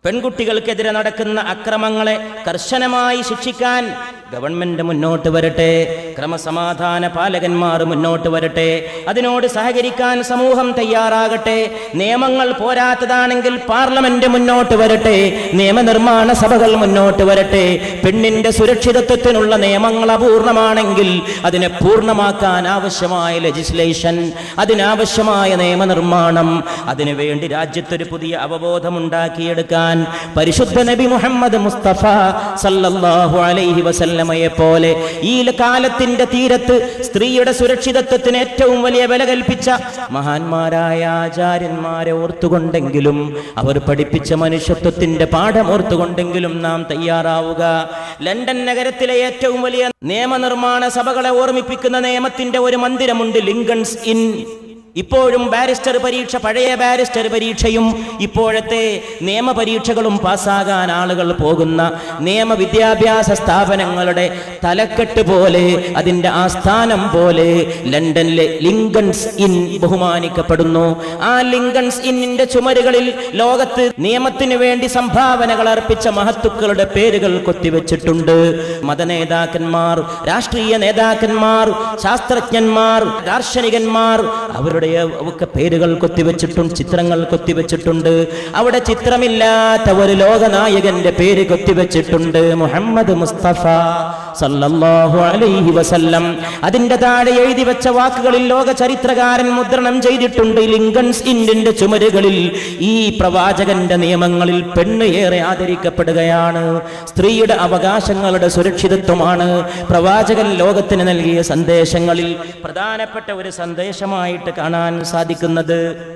പെൺകുട്ടികൾക്കെതിരെ നടക്കുന്ന അക്രമങ്ങളെ കർശനമായി ശിക്ഷിക്കാൻ ഗവൺമെന്റ് മുന്നോട്ട് വരട്ടെ ക്രമസമാധാന പാലകന്മാർ മുന്നോട്ട് വരട്ടെ അതിനോട് സഹകരിക്കാൻ സമൂഹം തയ്യാറാകട്ടെ നിയമങ്ങൾ പോരാത്തതാണെങ്കിൽ പാർലമെന്റ് മുന്നോട്ട് വരട്ടെ നിയമനിർമ്മാണ സഭകൾ മുന്നോട്ട് വരട്ടെ പെണ്ണിന്റെ സുരക്ഷിതത്വത്തിനുള്ള നിയമങ്ങൾ അപൂർണമാണെങ്കിൽ അതിനെ പൂർണ്ണമാക്കാൻ ആവശ്യമായ ലെജിസ്ലേഷൻ അതിനാവശ്യമായ നിയമനിർമ്മാണം അതിനുവേണ്ടി രാജ്യത്തൊരു പുതിയ അവബോധം ഉണ്ടാക്കിയെടുക്കാൻ പരിശുദ്ധ നബി മുഹമ്മദ് മുസ്തഫ സല്ലല്ലാഹു അലൈഹി വസല്ലമയെ പോലെ ഈ കാലത്തിന്റെ തീരത്ത് സ്ത്രീയുടെ സുരക്ഷിതത്വത്തിന് ഏറ്റവും വലിയ വില കൽപ്പിച്ച മഹാന്മാരായ ആചാര്യന്മാരെ ഓർത്തുകൊണ്ടെങ്കിലും അവർ പഠിപ്പിച്ച മനുഷ്യത്വത്തിന്റെ പാഠം ഓർത്തുകൊണ്ടെങ്കിലും നാം തയ്യാറാവുക ലണ്ടൻ നഗരത്തിലെ ഏറ്റവും വലിയ നിയമനിർമ്മാണ സഭകളെ ഓർമ്മിപ്പിക്കുന്ന നിയമത്തിന്റെ ഒരു മന്ദിരമുണ്ട് ലിങ്കൺസ് ഇൻ ഇപ്പോഴും ബാരിസ്റ്റർ പരീക്ഷ പഴയ ബാരിസ്റ്റർ പരീക്ഷയും ഇപ്പോഴത്തെ നിയമ പരീക്ഷകളും പാസ്സാകാൻ ആളുകൾ പോകുന്ന നിയമ വിദ്യാഭ്യാസ സ്ഥാപനങ്ങളുടെ തലക്കെട്ട് പോലെ അതിന്റെ ആസ്ഥാനം പോലെ ലണ്ടനിലെ ലിങ്കൺസ് ഇൻ ബഹുമാനിക്കപ്പെടുന്നു ആ ലിങ്കൺസ് ഇന്നിന്റെ ചുമരുകളിൽ ലോകത്ത് നിയമത്തിന് വേണ്ടി സംഭാവനകൾ അർപ്പിച്ച മഹത്തുക്കളുടെ പേരുകൾ കൊത്തിവെച്ചിട്ടുണ്ട് മതനേതാക്കന്മാർ രാഷ്ട്രീയ നേതാക്കന്മാർ ശാസ്ത്രജ്ഞന്മാർ ദാർശനികന്മാർ അവരുടെ ഒക്കെ പേരുകൾ കൊത്തിവെച്ചിട്ടുണ്ട് ചിത്രങ്ങൾ കൊത്തിവെച്ചിട്ടുണ്ട് അവിടെ ചിത്രമില്ലാത്ത ഒരു ലോകനായകന്റെ പേര് കൊത്തിവെച്ചിട്ടുണ്ട് മുഹമ്മദ് മുസ്തഫ സല്ലല്ലാഹു അലൈഹി വസല്ലം അതിന്റെ താഴെ എഴുതി വെച്ച വാക്കുകളിൽ ലോക ചരിത്രകാരൻ മുദ്രണം ചെയ്തിട്ടുണ്ട് ലിങ്കൺസ് ഇന്ത്യന്റെ ചുമരുകളിൽ ഈ പ്രവാചകന്റെ നിയമങ്ങളിൽ പെണ്ണ് ഏറെ ആദരിക്കപ്പെടുകയാണ് സ്ത്രീയുടെ അവകാശങ്ങളുടെ സുരക്ഷിതത്വമാണ് പ്രവാചകൻ ലോകത്തിന് നൽകിയ സന്ദേശങ്ങളിൽ പ്രധാനപ്പെട്ട ഒരു സന്ദേശമായിട്ട് കാണാൻ സാധിക്കുന്നത്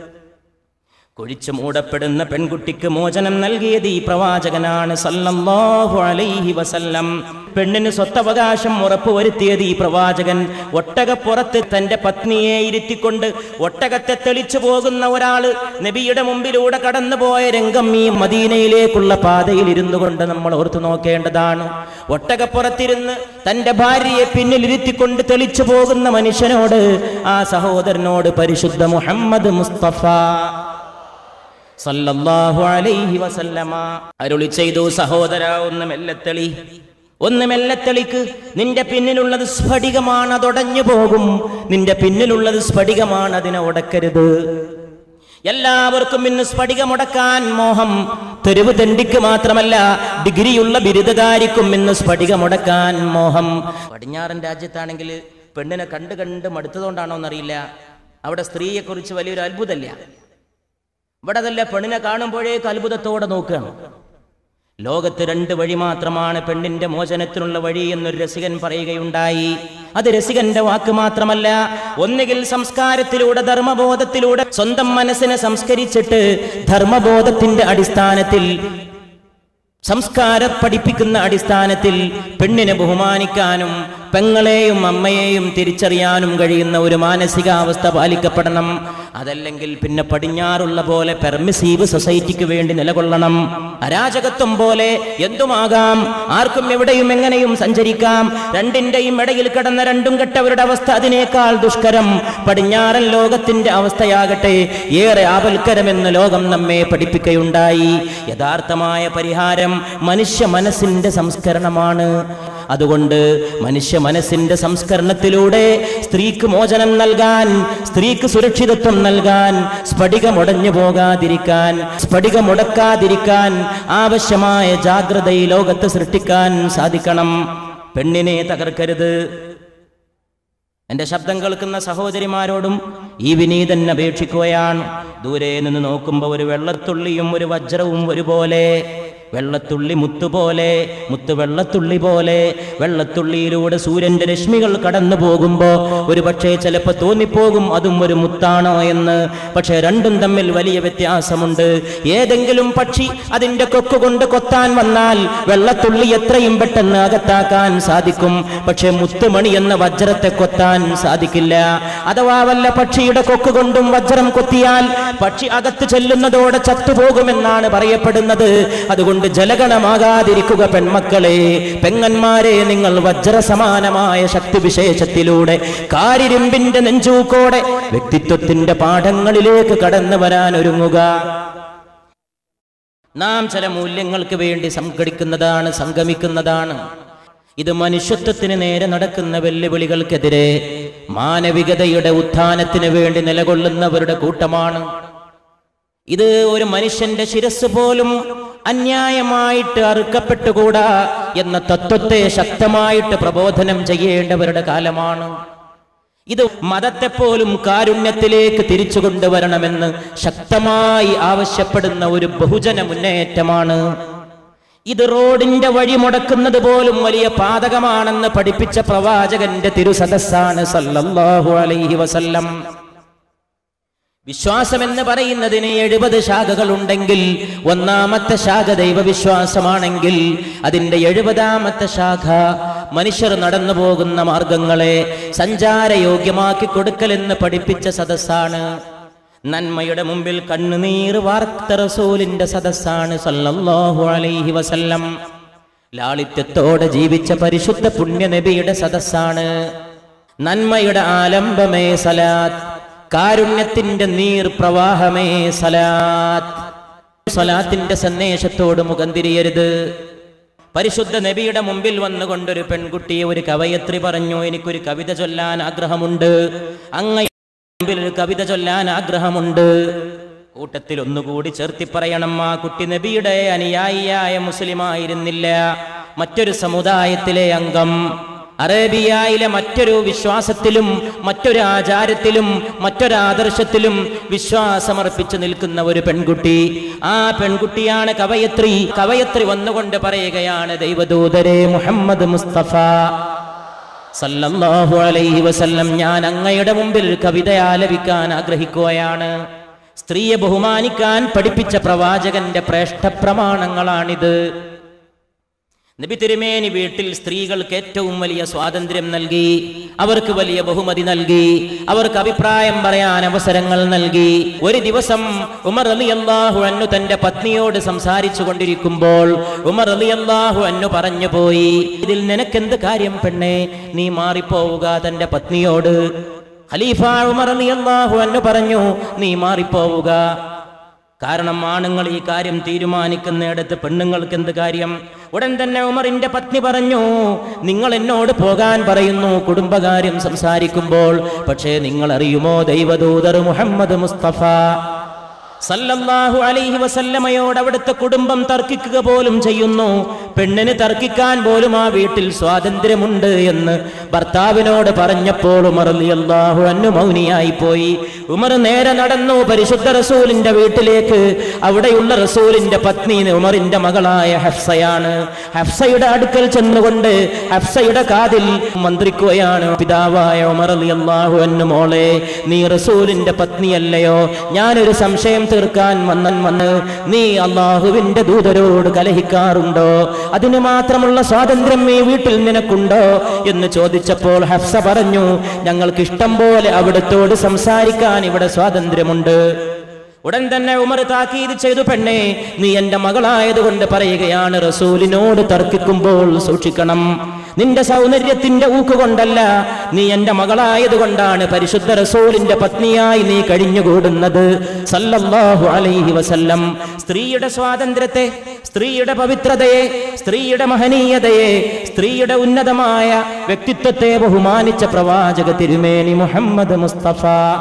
കുഴിച്ചു മൂടപ്പെടുന്ന പെൺകുട്ടിക്ക് മോചനം നൽകിയത് ഈ പ്രവാചകനാണ് സല്ലല്ലാഹു അലൈഹി വസല്ലം പെണ്ണിന് സ്വത്തവകാശം ഉറപ്പുവരുത്തിയത് ഈ പ്രവാചകൻ ഒട്ടകപ്പുറത്ത് തന്റെ പത്നിയെ ഇരുത്തിക്കൊണ്ട് ഒട്ടകത്തെ തെളിച്ചു പോകുന്ന ഒരാള് നബിയുടെ മുമ്പിലൂടെ കടന്നുപോയ രംഗം ഈ മദീനയിലേക്കുള്ള പാതയിൽ ഇരുന്നു കൊണ്ട് നമ്മൾ ഓർത്തു നോക്കേണ്ടതാണ് ഒട്ടകപ്പുറത്തിരുന്ന് തന്റെ ഭാര്യയെ പിന്നിലിരുത്തിക്കൊണ്ട് തെളിച്ചു പോകുന്ന മനുഷ്യനോട് ആ സഹോദരനോട് പരിശുദ്ധ മുഹമ്മദ് മുസ്തഫ സല്ലല്ലാഹു അലൈഹി വസല്ലമ അരുളി ചെയ്തു സഹോദര ഒന്ന് മെല്ലത്തെളി ഒന്ന് മെല്ലത്തെളിക്ക് നിന്റെ പിന്നിലുള്ളത് സ്ഫടികമാണ് അതൊടഞ്ഞു പോകും നിന്റെ പിന്നിലുള്ളത് സ്ഫടികമാണ് അതിനെ ഉടക്കരുത് എല്ലാവർക്കും ഇന്ന് സ്ഫടികമുടക്കാൻ മോഹം തെരുവ് തെണ്ടിക്ക് മാത്രമല്ല ഡിഗ്രിയുള്ള ബിരുദധാരിക്കും ഇന്ന് സ്ഫടികമുടക്കാൻ മോഹം പടിഞ്ഞാറൻ രാജ്യത്താണെങ്കിൽ പെണ്ണിനെ കണ്ട് കണ്ട് മടുത്തതുകൊണ്ടാണോ എന്നറിയില്ല അവിടെ സ്ത്രീയെക്കുറിച്ച് വലിയൊരു അത്ഭുതമില്ല ഇവിടെ അതല്ല പെണ്ണിനെ കാണുമ്പോഴേക്ക് അത്ഭുതത്തോടെ നോക്കുകയാണ് ലോകത്ത് രണ്ട് വഴി മാത്രമാണ് പെണ്ണിന്റെ മോചനത്തിനുള്ള വഴി എന്നൊരു രസികൻ പറയുകയുണ്ടായി അത് രസികന്റെ വാക്ക് മാത്രമല്ല ഒന്നുകിൽ സംസ്കാരത്തിലൂടെ ധർമ്മബോധത്തിലൂടെ സ്വന്തം മനസ്സിനെ സംസ്കരിച്ചിട്ട് ധർമ്മബോധത്തിന്റെ അടിസ്ഥാനത്തിൽ സംസ്കാരം പഠിപ്പിക്കുന്ന അടിസ്ഥാനത്തിൽ പെണ്ണിനെ ബഹുമാനിക്കാനും പെങ്ങളെയും അമ്മയെയും തിരിച്ചറിയാനും കഴിയുന്ന ഒരു മാനസികാവസ്ഥ പാലിക്കപ്പെടണം അതല്ലെങ്കിൽ പിന്നെ പടിഞ്ഞാറുള്ള പോലെ പെർമിസീവ് സൊസൈറ്റിക്ക് വേണ്ടി നിലകൊള്ളണം അരാജകത്വം പോലെ എന്തുമാകാം ആർക്കും എവിടെയും എങ്ങനെയും സഞ്ചരിക്കാം രണ്ടിന്റെയും ഇടയിൽ കിടന്ന രണ്ടും കെട്ടവരുടെ അവസ്ഥ അതിനേക്കാൾ ദുഷ്കരം പടിഞ്ഞാറൻ ലോകത്തിന്റെ അവസ്ഥയാകട്ടെ ഏറെ ആപൽക്കരമെന്ന് ലോകം നമ്മെ പഠിപ്പിക്കുകയുണ്ടായി യഥാർത്ഥമായ പരിഹാരം മനുഷ്യ മനസ്സിന്റെ സംസ്കരണമാണ് അതുകൊണ്ട് മനുഷ്യ മനസ്സിന്റെ സംസ്കരണത്തിലൂടെ സ്ത്രീക്ക് മോചനം നൽകാൻ സ്ത്രീക്ക് സുരക്ഷിതത്വം നൽകാൻ സ്ഫടികമുടഞ്ഞു പോകാതിരിക്കാൻ സ്ഫടികമുടക്കാതിരിക്കാൻ ആവശ്യമായ ജാഗ്രത ഈ ലോകത്ത് സൃഷ്ടിക്കാൻ സാധിക്കണം പെണ്ണിനെ തകർക്കരുത് എന്റെ ശബ്ദം കേൾക്കുന്ന സഹോദരിമാരോടും ഈ വിനീതൻ അപേക്ഷിക്കുകയാണ് ദൂരെ നിന്ന് നോക്കുമ്പോൾ ഒരു വെള്ളത്തുള്ളിയും ഒരു വജ്രവും ഒരുപോലെ വെള്ളത്തുള്ളി മുത്തുപോലെ മുത്ത് വെള്ളത്തുള്ളി പോലെ വെള്ളത്തുള്ളിയിലൂടെ സൂര്യന്റെ രശ്മികൾ കടന്നു പോകുമ്പോ ഒരു പക്ഷേ ചിലപ്പോൾ തോന്നിപ്പോകും അതും ഒരു മുത്താണോ എന്ന് പക്ഷേ രണ്ടും തമ്മിൽ വലിയ വ്യത്യാസമുണ്ട് ഏതെങ്കിലും പക്ഷി അതിന്റെ കൊക്ക് കൊണ്ട് കൊത്താൻ വന്നാൽ വെള്ളത്തുള്ളി എത്രയും പെട്ടെന്ന് അകത്താക്കാൻ സാധിക്കും പക്ഷേ മുത്തുമണി എന്ന വജ്രത്തെ കൊത്താൻ സാധിക്കില്ല അഥവാ വല്ല പക്ഷിയുടെ കൊക്ക് കൊണ്ടും വജ്രം കൊത്തിയാൽ പക്ഷി അകത്ത് ചെല്ലുന്നതോടെ ചത്തുപോകുമെന്നാണ് പറയപ്പെടുന്നത് അതുകൊണ്ട് ജലഗണമാകാതിരിക്കുക പെൺമക്കളെ പെങ്ങന്മാരെ നിങ്ങൾ വജ്രസമാനമായ ശക്തി വിശേഷത്തിലൂടെ കാരിരുമ്പിന്റെ നെഞ്ചൂക്കോടെ വ്യക്തിത്വത്തിന്റെ പാഠങ്ങളിലേക്ക് കടന്നു വരാൻ ഒരുങ്ങുക നാം ചില മൂല്യങ്ങൾക്ക് വേണ്ടി സംഘടിക്കുന്നതാണ് സംഗമിക്കുന്നതാണ് ഇത് മനുഷ്യത്വത്തിന് നേരെ നടക്കുന്ന വെല്ലുവിളികൾക്കെതിരെ മാനവികതയുടെ ഉത്ഥാനത്തിന് വേണ്ടി നിലകൊള്ളുന്നവരുടെ കൂട്ടമാണ് ഇത് ഒരു മനുഷ്യന്റെ ശിരസ് പോലും അന്യായമായിട്ട് അറുക്കപ്പെട്ടുകൂടാ എന്ന തത്വത്തെ ശക്തമായിട്ട് പ്രബോധനം ചെയ്യേണ്ടവരുടെ കാലമാണ് ഇത് മതത്തെപ്പോലും കാരുണ്യത്തിലേക്ക് തിരിച്ചു കൊണ്ടുവരണമെന്ന് ശക്തമായി ആവശ്യപ്പെടുന്ന ഒരു ബഹുജന മുന്നേറ്റമാണ് ഇത് റോഡിന്റെ വഴി മുടക്കുന്നത് പോലും വലിയ പാതകമാണെന്ന് പഠിപ്പിച്ച പ്രവാചകന്റെ തിരുസദസ്സാണ് സല്ലല്ലാഹു അലൈഹി വസല്ലം വിശ്വാസം എന്ന് പറയുന്നതിന് എഴുപത് ശാഖകളുണ്ടെങ്കിൽ ഒന്നാമത്തെ ശാഖ ദൈവവിശ്വാസമാണെങ്കിൽ അതിന്റെ എഴുപതാമത്തെ ശാഖ മനുഷ്യർ നടന്നു പോകുന്ന മാർഗങ്ങളെ സഞ്ചാരയോഗ്യമാക്കി കൊടുക്കലെന്ന് പഠിപ്പിച്ച സദസ്സാണ് നന്മയുടെ മുമ്പിൽ കണ്ണുനീർ വാർത്ത റസൂലിന്റെ സദസ്സാണ് സല്ലല്ലാഹു അലൈഹി വസല്ലം ലാളിത്യത്തോടെ ജീവിച്ച പരിശുദ്ധ പുണ്യനബിയുടെ സദസ്സാണ് നന്മയുടെ ആലംബമേ സലാത്ത് കാരുണ്യത്തിന്റെ നീർ പ്രവാഹമേ സലാത്ത് സലാത്തിന്റെ സന്ദേശത്തോട് മുഖം തിരിയരുത് പരിശുദ്ധ നബിയുടെ മുമ്പിൽ വന്നുകൊണ്ടൊരു പെൺകുട്ടിയെ ഒരു കവയത്രി പറഞ്ഞു എനിക്കൊരു കവിത ചൊല്ലാൻ ആഗ്രഹമുണ്ട് അങ്ങ മുമ്പിൽ ഒരു കവിത ചൊല്ലാൻ ആഗ്രഹമുണ്ട് കൂട്ടത്തിൽ ഒന്നുകൂടി ചേർത്തി പറയണം ആ കുട്ടി നബിയുടെ അനുയായിയായ മുസ്ലിമായിരുന്നില്ല മറ്റൊരു സമുദായത്തിലെ അംഗം അറേബ്യയിലെ മറ്റൊരു വിശ്വാസത്തിലും മറ്റൊരു ആചാരത്തിലും മറ്റൊരു ആദർശത്തിലും വിശ്വാസമർപ്പിച്ചു നിൽക്കുന്ന ഒരു പെൺകുട്ടി ആ പെൺകുട്ടിയാണ് കവയത്രി കവയത്രി വന്നുകൊണ്ട് പറയുകയാണ് ദൈവദൂതരെ മുഹമ്മദ് മുസ്തഫ സല്ലല്ലാഹു അലൈഹി വസല്ലം ഞാൻ അങ്ങയുടെ മുമ്പിൽ ഒരു കവിത ആലപിക്കാൻ ആഗ്രഹിക്കുകയാണ് സ്ത്രീയെ ബഹുമാനിക്കാൻ പഠിപ്പിച്ച പ്രവാചകന്റെ ശ്രേഷ്ഠ പ്രമാണങ്ങളാണിത് നബി തിരുമേനി വീട്ടിൽ സ്ത്രീകൾക്ക് ഏറ്റവും വലിയ സ്വാതന്ത്ര്യം നൽകി അവർക്ക് വലിയ ബഹുമതി നൽകി അവർക്ക് അഭിപ്രായം പറയാൻ അവസരങ്ങൾ നൽകി ഒരു ദിവസം ഉമർ അലി അള്ളാഹു അന്നു തന്റെ പത്നിയോട് സംസാരിച്ചു കൊണ്ടിരിക്കുമ്പോൾ ഉമർ അലി അള്ളാഹു അന്നു പറഞ്ഞു പോയി ഇതിൽ നിനക്കെന്ത് കാര്യം പെണ്ണെ നീ മാറിപ്പോവുക തന്റെ പത്നിയോട് ഖലീഫ ഉമർ അലി അള്ളാഹു അന്നു പറഞ്ഞു നീ മാറിപ്പോവുക കാരണം ആണുങ്ങൾ ഈ കാര്യം തീരുമാനിക്കുന്നിടത്ത് പെണ്ണുങ്ങൾക്ക് എന്ത് കാര്യം ഉടൻ തന്നെ ഉമറിന്റെ പത്നി പറഞ്ഞു നിങ്ങൾ എന്നോട് പോകാൻ പറയുന്നു കുടുംബകാര്യം സംസാരിക്കുമ്പോൾ പക്ഷേ നിങ്ങൾ അറിയുമോ ദൈവദൂതർ മുഹമ്മദ് മുസ്തഫ സല്ലല്ലാഹു അലൈഹി വസല്ലമയോട് അവിടുത്തെ കുടുംബം തർക്കിക്കുക പോലും ചെയ്യുന്നു പെണ്ണിന് തർക്കിക്കാൻ പോലും ആ വീട്ടിൽ സ്വാതന്ത്ര്യമുണ്ട് എന്ന് ഭർത്താവിനോട് പറഞ്ഞപ്പോൾ ഉമർ അള്ളാഹു അന്നു മൗനിയായി പോയി ഉമർ നേരെ നടന്നു പരിശുദ്ധ റസൂലിന്റെ വീട്ടിലേക്ക് അവിടെയുള്ള റസൂലിന്റെ പത്നി ഉമറിന്റെ മകളായ ഹഫ്സയാണ് ഹഫ്സയുടെ അടുക്കൽ ചെന്നുകൊണ്ട് ഹഫ്സയുടെ കാതിൽ മന്ത്രിക്കുകയാണ് പിതാവായ ഉമർ അള്ളാഹു അന്നു മോളെ നീ റസൂലിന്റെ പത്നിയല്ലയോ ഞാനൊരു സംശയം തീർക്കാൻ വന്നൻ വന്ന് നീ അള്ളാഹുവിന്റെ ദൂതരോട് കലഹിക്കാറുണ്ടോ അതിന് മാത്രമുള്ള സ്വാതന്ത്ര്യം ഈ വീട്ടിൽ നിനക്കുണ്ടോ എന്ന് ചോദിച്ചപ്പോൾ ഹഫ്സ പറഞ്ഞു ഞങ്ങൾക്ക് ഇഷ്ടം പോലെ അവിടത്തോട് സംസാരിക്കാൻ ഇവിടെ സ്വാതന്ത്ര്യമുണ്ട് ഉടൻ തന്നെ ഉമർ താക്കീത് ചെയ്തു പെണ്ണെ നീ എന്റെ മകളായതുകൊണ്ട് പറയുകയാണ് റസൂലിനോട് തർക്കിക്കുമ്പോൾ സൂക്ഷിക്കണം നിന്റെ സൗന്ദര്യത്തിന്റെ ഊക്കുകൊണ്ടല്ല നീ എന്റെ മകളായതുകൊണ്ടാണ് പരിശുദ്ധ റസൂലിന്റെ പത്നിയായി നീ കഴിഞ്ഞുകൂടുന്നത് സല്ലല്ലാഹു അലൈഹി വസല്ലം സ്ത്രീയുടെ സ്വാതന്ത്ര്യത്തെ സ്ത്രീയുടെ പവിത്രതയെ സ്ത്രീയുടെ മഹനീയതയെ സ്ത്രീയുടെ ഉന്നതമായ വ്യക്തിത്വത്തെ ബഹുമാനിച്ച പ്രവാചക തിരുമേനി മുഹമ്മദ് മുസ്തഫ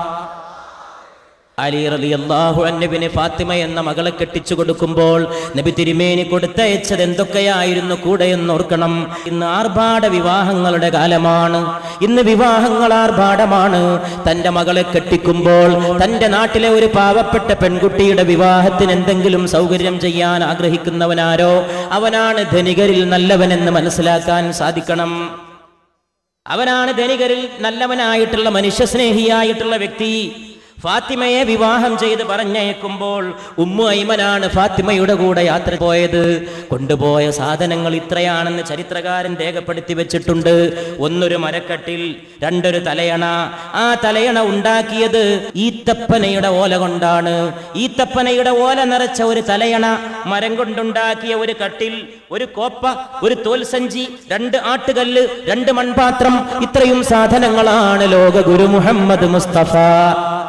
അലി റലി അള്ളാഹു അന്നബിന് ഫാത്തിമ എന്ന മകളെ കെട്ടിച്ചു കൊടുക്കുമ്പോൾ നബി തിരുമേനി കൊടുത്തയച്ചത് എന്തൊക്കെയായിരുന്നു കൂടെ എന്നോർക്കണം ഇന്ന് ആർഭാട വിവാഹങ്ങളുടെ കാലമാണ് ഇന്ന് വിവാഹങ്ങൾ ആർഭാടമാണ് തന്റെ മകളെ കെട്ടിക്കുമ്പോൾ തന്റെ നാട്ടിലെ ഒരു പാവപ്പെട്ട പെൺകുട്ടിയുടെ വിവാഹത്തിന് എന്തെങ്കിലും സൗകര്യം ചെയ്യാൻ ആഗ്രഹിക്കുന്നവനാരോ അവനാണ് ധനികരിൽ നല്ലവനെന്ന് മനസ്സിലാക്കാൻ സാധിക്കണം അവനാണ് ധനികരിൽ നല്ലവനായിട്ടുള്ള മനുഷ്യസ്നേഹിയായിട്ടുള്ള വ്യക്തി ഫാത്തിമയെ വിവാഹം ചെയ്ത് പറഞ്ഞയക്കുമ്പോൾ ഉമ്മു ഐമനാണ് ഫാത്തിമയുടെ കൂടെ യാത്ര പോയത് കൊണ്ടുപോയ സാധനങ്ങൾ ഇത്രയാണെന്ന് ചരിത്രകാരൻ രേഖപ്പെടുത്തി വെച്ചിട്ടുണ്ട് ഒന്നൊരു മരക്കട്ടിൽ രണ്ടൊരു തലയണ ആ തലയണ ഉണ്ടാക്കിയത് ഈത്തപ്പനയുടെ ഓല കൊണ്ടാണ് ഈത്തപ്പനയുടെ ഓല നിറച്ച ഒരു തലയണ മരം കൊണ്ടുണ്ടാക്കിയ ഒരു കട്ടിൽ ഒരു കോപ്പ ഒരു തോൽസഞ്ചി രണ്ട് ആട്ടുകല്ല് രണ്ട് മൺപാത്രം ഇത്രയും സാധനങ്ങളാണ് ലോക ഗുരു മുഹമ്മദ് മുസ്തഫ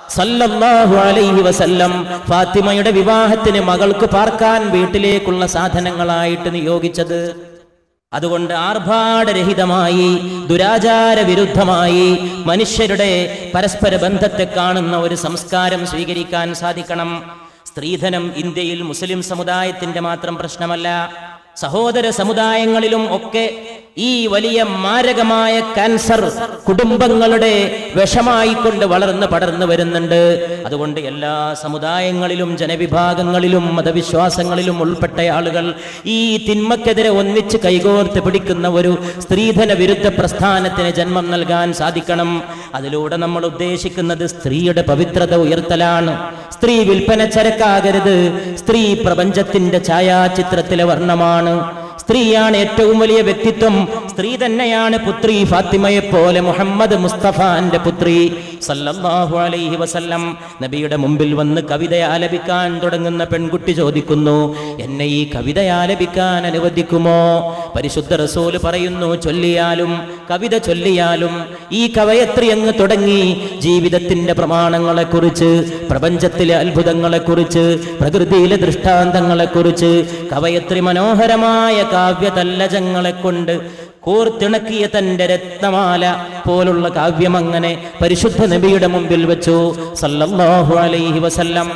സല്ലല്ലാഹു അലൈഹി വസല്ലം ഫാത്തിമയുടെ വിവാഹത്തിന് മകൾക്ക് പാർക്കാൻ വീട്ടിലേക്കുള്ള സാധനങ്ങളായിട്ട് നിയോഗിച്ചത് അതുകൊണ്ട് ആർഭാടരഹിതമായി ദുരാചാര വിരുദ്ധമായി മനുഷ്യരുടെ പരസ്പര ബന്ധത്തെ കാണുന്ന ഒരു സംസ്കാരം സ്വീകരിക്കാൻ സാധിക്കണം സ്ത്രീധനം ഇന്ത്യയിൽ മുസ്ലിം സമുദായത്തിന്റെ മാത്രം പ്രശ്നമല്ല സഹോദര സമുദായങ്ങളിലും ഒക്കെ ഈ വലിയ മാരകമായ ക്യാൻസർ കുടുംബങ്ങളുടെ വിഷമായിക്കൊണ്ട് വളർന്ന് പടർന്നു വരുന്നുണ്ട് അതുകൊണ്ട് എല്ലാ സമുദായങ്ങളിലും ജനവിഭാഗങ്ങളിലും മതവിശ്വാസങ്ങളിലും ഉൾപ്പെട്ട ആളുകൾ ഈ തിന്മക്കെതിരെ ഒന്നിച്ച് കൈകോർത്ത് പിടിക്കുന്ന ഒരു സ്ത്രീധന വിരുദ്ധ പ്രസ്ഥാനത്തിന് ജന്മം നൽകാൻ സാധിക്കണം അതിലൂടെ നമ്മൾ ഉദ്ദേശിക്കുന്നത് സ്ത്രീയുടെ പവിത്രത ഉയർത്തലാണ് സ്ത്രീ വിൽപ്പന ചരക്കാകരുത് സ്ത്രീ പ്രപഞ്ചത്തിന്റെ ഛായാചിത്രത്തിലെ വർണ്ണമാണ് സ്ത്രീയാണ് ഏറ്റവും വലിയ വ്യക്തിത്വം സ്ത്രീ തന്നെയാണ് പുത്രി ഫാത്തിമയെ പോലെ മുഹമ്മദ് മുസ്തഫാന്റെ പുത്രി സല്ലല്ലാഹു അലൈഹി വസല്ലം നബിയുടെ മുമ്പിൽ വന്ന് കവിത ആലപിക്കാൻ തുടങ്ങുന്ന പെൺകുട്ടി ചോദിക്കുന്നു എന്നെ ഈ കവിത ആലപിക്കാൻ അനുവദിക്കുമോ പരിശുദ്ധ റസൂല് പറയുന്നു ചൊല്ലിയാലും കവിത ചൊല്ലിയാലും ഈ കവയത്രി അങ്ങ് തുടങ്ങി ജീവിതത്തിന്റെ പ്രമാണങ്ങളെക്കുറിച്ച് പ്രപഞ്ചത്തിലെ അത്ഭുതങ്ങളെക്കുറിച്ച് പ്രകൃതിയിലെ ദൃഷ്ടാന്തങ്ങളെക്കുറിച്ച് കവയത്രി മനോഹരമായ കാവ്യതല്ലജങ്ങളെ കൊണ്ട് കോർത്തിണക്കിയ തന്റെ രത്നമാല പോലുള്ള കാവ്യം അങ്ങനെ പരിശുദ്ധ നബിയുടെ മുമ്പിൽ വെച്ചു സല്ലല്ലാഹു അലൈഹി വസല്ലം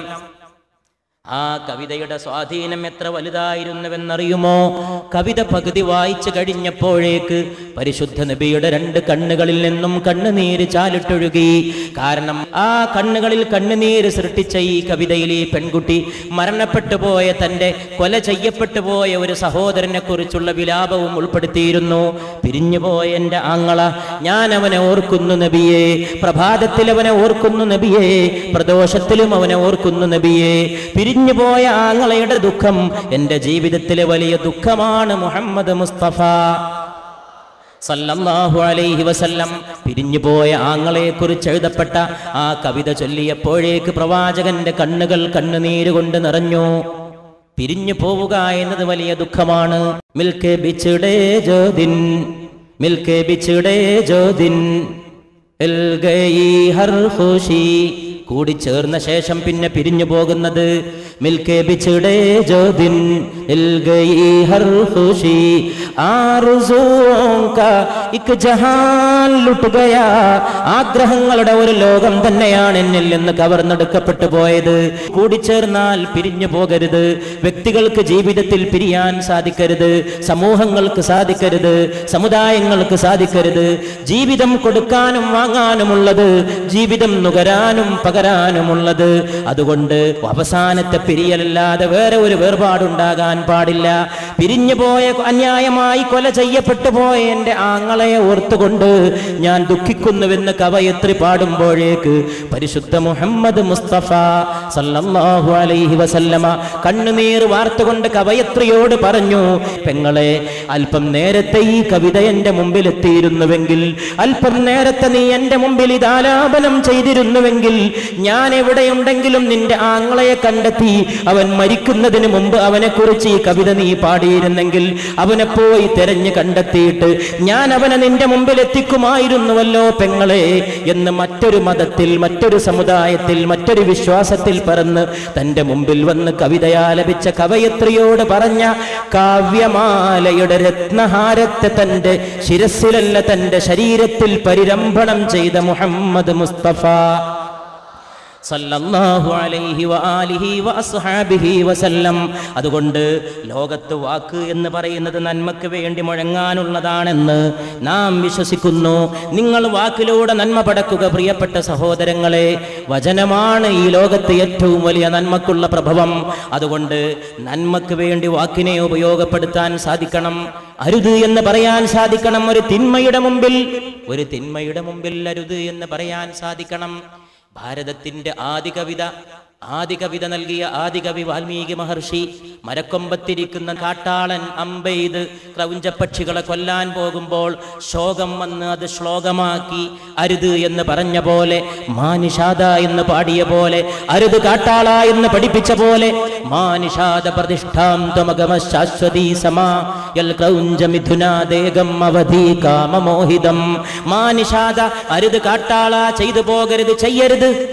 ആ കവിതയുടെ സ്വാധീനം എത്ര വലുതായിരുന്നുവെന്നറിയുമോ കവിത പകുതി വായിച്ചു കഴിഞ്ഞപ്പോഴേക്ക് പരിശുദ്ധ നബിയുടെ രണ്ട് കണ്ണുകളിൽ നിന്നും കണ്ണുനീര് ചാലിട്ടൊഴുകി കാരണം ആ കണ്ണുകളിൽ കണ്ണുനീര് സൃഷ്ടിച്ച ഈ കവിതയിൽ ഈ പെൺകുട്ടി മരണപ്പെട്ടു പോയ തന്റെ കൊല ചെയ്യപ്പെട്ടു പോയ ഒരു സഹോദരനെ കുറിച്ചുള്ള വിലാപവും ഉൾപ്പെടുത്തിയിരുന്നു പിരിഞ്ഞുപോയ എന്റെ ആങ്ങള ഞാൻ അവനെ ഓർക്കുന്നു നബിയെ പ്രഭാതത്തിൽ അവനെ ഓർക്കുന്നു നബിയെ പ്രദോഷത്തിലും അവനെ ഓർക്കുന്നു നബിയെ പിരിഞ്ഞുപോയ ആങ്ങളയുടെ ദുഃഖം എന്റെ ജീവിതത്തിലെ വലിയ ദുഃഖമാണ് മുഹമ്മദ് മുസ്തഫ സല്ലല്ലാഹു അലൈഹി വസല്ലം പിരിഞ്ഞുപോയ ആങ്ങളെ കുറിച്ച് എഴുതപ്പെട്ട ആ കവിത ചൊല്ലിയപ്പോഴേക്ക് പ്രവാചകന്റെ കണ്ണുകൾ കണ്ണുനീര് കൊണ്ട് നിറഞ്ഞു പിരിഞ്ഞു പോവുക എന്നത് വലിയ ദുഃഖമാണ് മിൽക്കെ ബിച്ചിടേ ജോദിൻ മിൽക്കെ ബിച്ചിടേ ജോദിൻ എൽ ഗയി ഹർ ഖുശി കൂടി ചേർന്ന ശേഷം പിന്നെ പിരിഞ്ഞു പോകുന്നത് മിൽക്കെ ബിച്ചിടേ ജോദിൻ എൽ ഗയി ഹർ ഖുശി ആറുസൂം കാ ഇക് ജഹാൻ ലുട്ട് ഗയാ ആഗ്രഹങ്ങളുടെ ഒരു ലോകം തന്നെയാണ് എന്നിൽ നിന്ന് കവർന്നെടുക്കപ്പെട്ടു പോയത് കൂടിച്ചേർന്നാൽ പിരിഞ്ഞു പോകരുത് വ്യക്തികൾക്ക് ജീവിതത്തിൽ പിരിയാൻ സാധിക്കരുത് സമൂഹങ്ങൾക്ക് സാധിക്കരുത് സമുദായങ്ങൾക്ക് സാധിക്കരുത് ജീവിതം കൊടുക്കാനും വാങ്ങാനുമുള്ളത് ജീവിതം നുകരാനും പകരാനുമുള്ളത് അതുകൊണ്ട് അവസാനത്തെ പിരിയലല്ലാതെ വേറെ ഒരു വേർപാടുണ്ടാകാൻ പാടില്ല പിരിഞ്ഞു പോയ അന്യായമായി കൊല ചെയ്യപ്പെട്ടു പോയ എന്റെ ആങ്ങളെ ഓർത്തുകൊണ്ട് ഞാൻ ദുഃഖിക്കുന്നുവെന്ന് കവയത്രി പാടുമ്പോഴേക്ക് പരിശുദ്ധ മുഹമ്മദ് മുസ്തഫ സല്ലല്ലാഹു അലൈഹി വസല്ലമ കണ്ണുനീർ വാർത്തുകൊണ്ട് കവയത്രിയോട് പറഞ്ഞു പെങ്ങളെ അല്പം നേരത്തെ ഈ കവിത എന്റെ മുമ്പിൽ എത്തിയിരുന്നുവെങ്കിൽ അല്പം നേരത്തെ നീ എന്റെ മുമ്പിൽ ഇത് ആലാപനം ചെയ്തിരുന്നുവെങ്കിൽ ഞാൻ എവിടെയുണ്ടെങ്കിലും നിന്റെ ആങ്ങളയെ കണ്ടെത്തി അവൻ മരിക്കുന്നതിന് മുമ്പ് അവനെ കുറിച്ച് ഈ കവിത നീ പാടിയിരുന്നെങ്കിൽ അവനെ പോയി തെരഞ്ഞു കണ്ടെത്തിയിട്ട് ഞാൻ അവനെ നിന്റെ മുമ്പിൽ എത്തിക്കുമായിരുന്നുവല്ലോ പെങ്ങളെ എന്ന് മറ്റൊരു മതത്തിൽ മറ്റൊരു സമുദായത്തിൽ മറ്റൊരു വിശ്വാസത്തിൽ പറന്ന് തന്റെ മുമ്പിൽ വന്ന് കവിതയാലപിച്ച കവയത്രിയോട് പറഞ്ഞ കാവ്യമാലയുടെ രത്നഹാരത്തെ തന്റെ ശിരസിലല്ല തന്റെ ശരീരത്തിൽ പരിരംഭണം ചെയ്ത മുഹമ്മദ് മുസ്തഫ സല്ലല്ലാഹു അലൈഹി വആലിഹി വഅസ്ഹാബിഹി വസല്ലം അതുകൊണ്ട് ലോകത്ത് വാക്ക് എന്ന് പറയുന്നത് നന്മയ്ക്ക് വേണ്ടി മുഴങ്ങാനുള്ളതാണെന്ന് നാം വിശ്വസിക്കുന്നു നിങ്ങൾ വാക്കിലൂടെ നന്മ പടക്കുക പ്രിയപ്പെട്ട സഹോദരങ്ങളെ വചനമാണ് ഈ ലോകത്ത് ഏറ്റവും വലിയ നന്മക്കുള്ള പ്രഭവം അതുകൊണ്ട് നന്മയ്ക്ക് വേണ്ടി വാക്കിനെ ഉപയോഗപ്പെടുത്താൻ സാധിക്കണം അരുത് എന്ന് പറയാൻ സാധിക്കണം ഒരു തിന്മയുടെ മുമ്പിൽ ഒരു തിന്മയുടെ മുമ്പിൽ അരുത് എന്ന് പറയാൻ സാധിക്കണം ഭാരതത്തിന്റെ ആദി കവിത ആദി കവിത നൽകിയ ആദികവി വാൽമീകി മഹർഷി മരക്കൊമ്പത്തിരിക്കുന്ന കാട്ടാളൻ അമ്പെയ്ത് ക്രൗഞ്ചപ്പക്ഷികളെ കൊല്ലാൻ പോകുമ്പോൾ ശോകം വന്ന് അത് ശ്ലോകമാക്കി അരുത് എന്ന് പറഞ്ഞ പോലെ മാനിഷാദ എന്ന് പാടിയ പോലെ അരുത് കാട്ടാള എന്ന് പഠിപ്പിച്ച പോലെ മാനിഷാദ പ്രതിഷ്ഠാം ത്വമഗമ ശാശ്വതീ സമാ യൽ ക്രൗഞ്ച മിഥുനാദേകം അവധി കാമമോഹിതം മാനിഷാദ അരുത് കാട്ടാള ചെയ്തു പോകരുത് ചെയ്യരുത്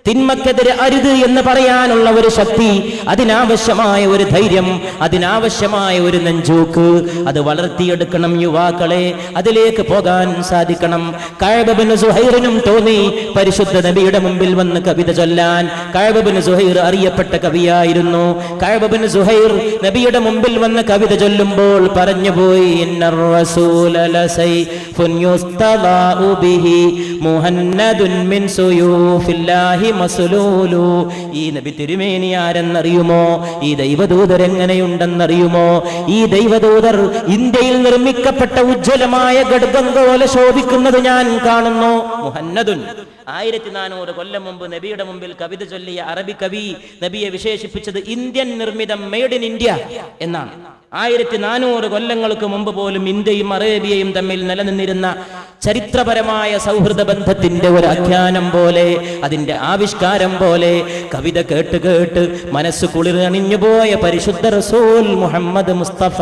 തിന്മക്കെതിരെ അരുത് എന്ന് പറയാനുള്ള ഒരു ശക്തി അതിനാവശ്യമായ ഒരു ധൈര്യം അതിനാവശ്യമായ ഒരു നെഞ്ചൂക്ക് അത് വളർത്തിയെടുക്കണം യുവാക്കളെ അതിലേക്ക് പോകാൻ സാധിക്കണം കഴബിന് സുഹൈറിനും തോന്നി പരിശുദ്ധ നബിയുടെ മുമ്പിൽ വന്ന് കവിത ചൊല്ലാൻ കഴബിന് സുഹൈർ അറിയപ്പെട്ട കവിയായിരുന്നു കഴബിന് സുഹൈർ നബിയുടെ മുമ്പിൽ വന്ന് കവിത ചൊല്ലുമ്പോൾ പറഞ്ഞുപോയി ഇന്നർ റസൂല ലസൈഫുൻ യുസ്തദാഉ ബിഹി മുഹന്നദുൻ മിൻ സുയൂഫില്ലാഹി മസ്ലൂലു ഈ നബി തിരുമേനി ആരെന്നറിയുമോ ഈ ദൈവദൂതർ എങ്ങനെയുണ്ടെന്നറിയുമോ ഈ ദൈവദൂതർ ഇന്ത്യയിൽ നിർമ്മിക്കപ്പെട്ട ഉജ്ജ്വലമായ ഘടകം പോലെ ശോഭിക്കുന്നത് ഞാൻ കാണുന്നു മുഹന്നദുൻ ആയിരത്തി നാനൂറ് കൊല്ലം മുമ്പ് നബിയുടെ മുമ്പിൽ കവിത ചൊല്ലിയ അറബി കവി നബിയെ വിശേഷിപ്പിച്ചത് ഇന്ത്യൻ നിർമ്മിതം മെയ്ഡ് ഇൻ ഇന്ത്യ എന്നാണ് ആയിരത്തി നാനൂറ് കൊല്ലങ്ങൾക്ക് മുമ്പ് പോലും ഇന്ത്യയും അറേബ്യയും തമ്മിൽ നിലനിന്നിരുന്ന ചരിത്രപരമായ സൗഹൃദ ബന്ധത്തിന്റെ ഒരു ആഖ്യാനം പോലെ അതിന്റെ ആവിഷ്കാരം പോലെ കവിത കേട്ട് കേട്ട് മനസ്സ് കുളിരണിഞ്ഞുപോയ പരിശുദ്ധ റസൂൽ മുഹമ്മദ് മുസ്തഫ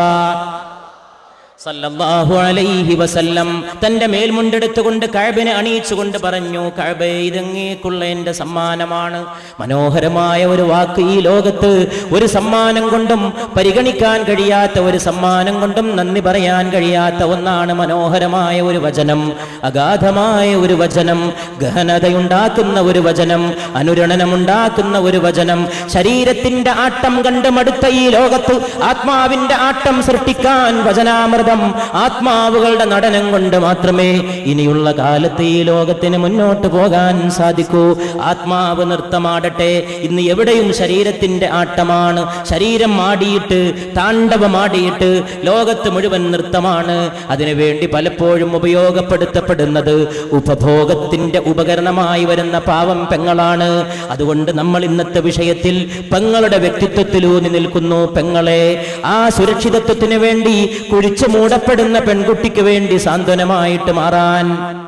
സല്ലല്ലാഹു അലൈഹി വസല്ലം തന്റെ മേൽമുണ്ടെടുത്തുകൊണ്ട് കഴബിനെ അണിയിച്ചുകൊണ്ട് പറഞ്ഞു കഴബ ഇതങ്ങേക്കുള്ള എന്റെ സമ്മാനമാണ് മനോഹരമായ ഒരു വാക്ക് ഈ ലോകത്ത് ഒരു സമ്മാനം കൊണ്ടും പരിഗണിക്കാൻ കഴിയാത്ത ഒരു സമ്മാനം കൊണ്ടും നന്ദി പറയാൻ കഴിയാത്ത ഒന്നാണ് മനോഹരമായ ഒരു വചനം അഗാധമായ ഒരു വചനം ഗഹനതയുണ്ടാക്കുന്ന ഒരു വചനം അനുരണനമുണ്ടാക്കുന്ന ഒരു വചനം ശരീരത്തിന്റെ ആട്ടം കണ്ട് മടുത്ത ഈ ലോകത്ത് ആത്മാവിന്റെ ആട്ടം സൃഷ്ടിക്കാൻ വചനാമൃതം ആത്മാവുകളുടെ നടനം കൊണ്ട് മാത്രമേ ഇനിയുള്ള കാലത്ത് ഈ ലോകത്തിന് മുന്നോട്ട് പോകാൻ സാധിക്കൂ ആത്മാവ് നൃത്തമാടട്ടെ ഇന്ന് എവിടെയും ശരീരത്തിന്റെ ആട്ടമാണ് ശരീരം ആടിയിട്ട് താണ്ഡവമാടിയിട്ട് ലോകത്ത് മുഴുവൻ നൃത്തമാണ് അതിനുവേണ്ടി പലപ്പോഴും ഉപയോഗപ്പെടുത്തപ്പെടുന്നത് ഉപഭോഗത്തിന്റെ ഉപകരണമായി വരുന്ന പാവം പെങ്ങളാണ് അതുകൊണ്ട് നമ്മൾ ഇന്നത്തെ വിഷയത്തിൽ പെങ്ങളുടെ വ്യക്തിത്വത്തിലൂന്നി നിൽക്കുന്നു പെങ്ങളെ ആ സുരക്ഷിതത്വത്തിന് വേണ്ടി കുഴിച്ചു മൂടപ്പെടുന്ന പെൺകുട്ടിക്ക് വേണ്ടി സാന്ത്വനമായിട്ട് മാറാൻ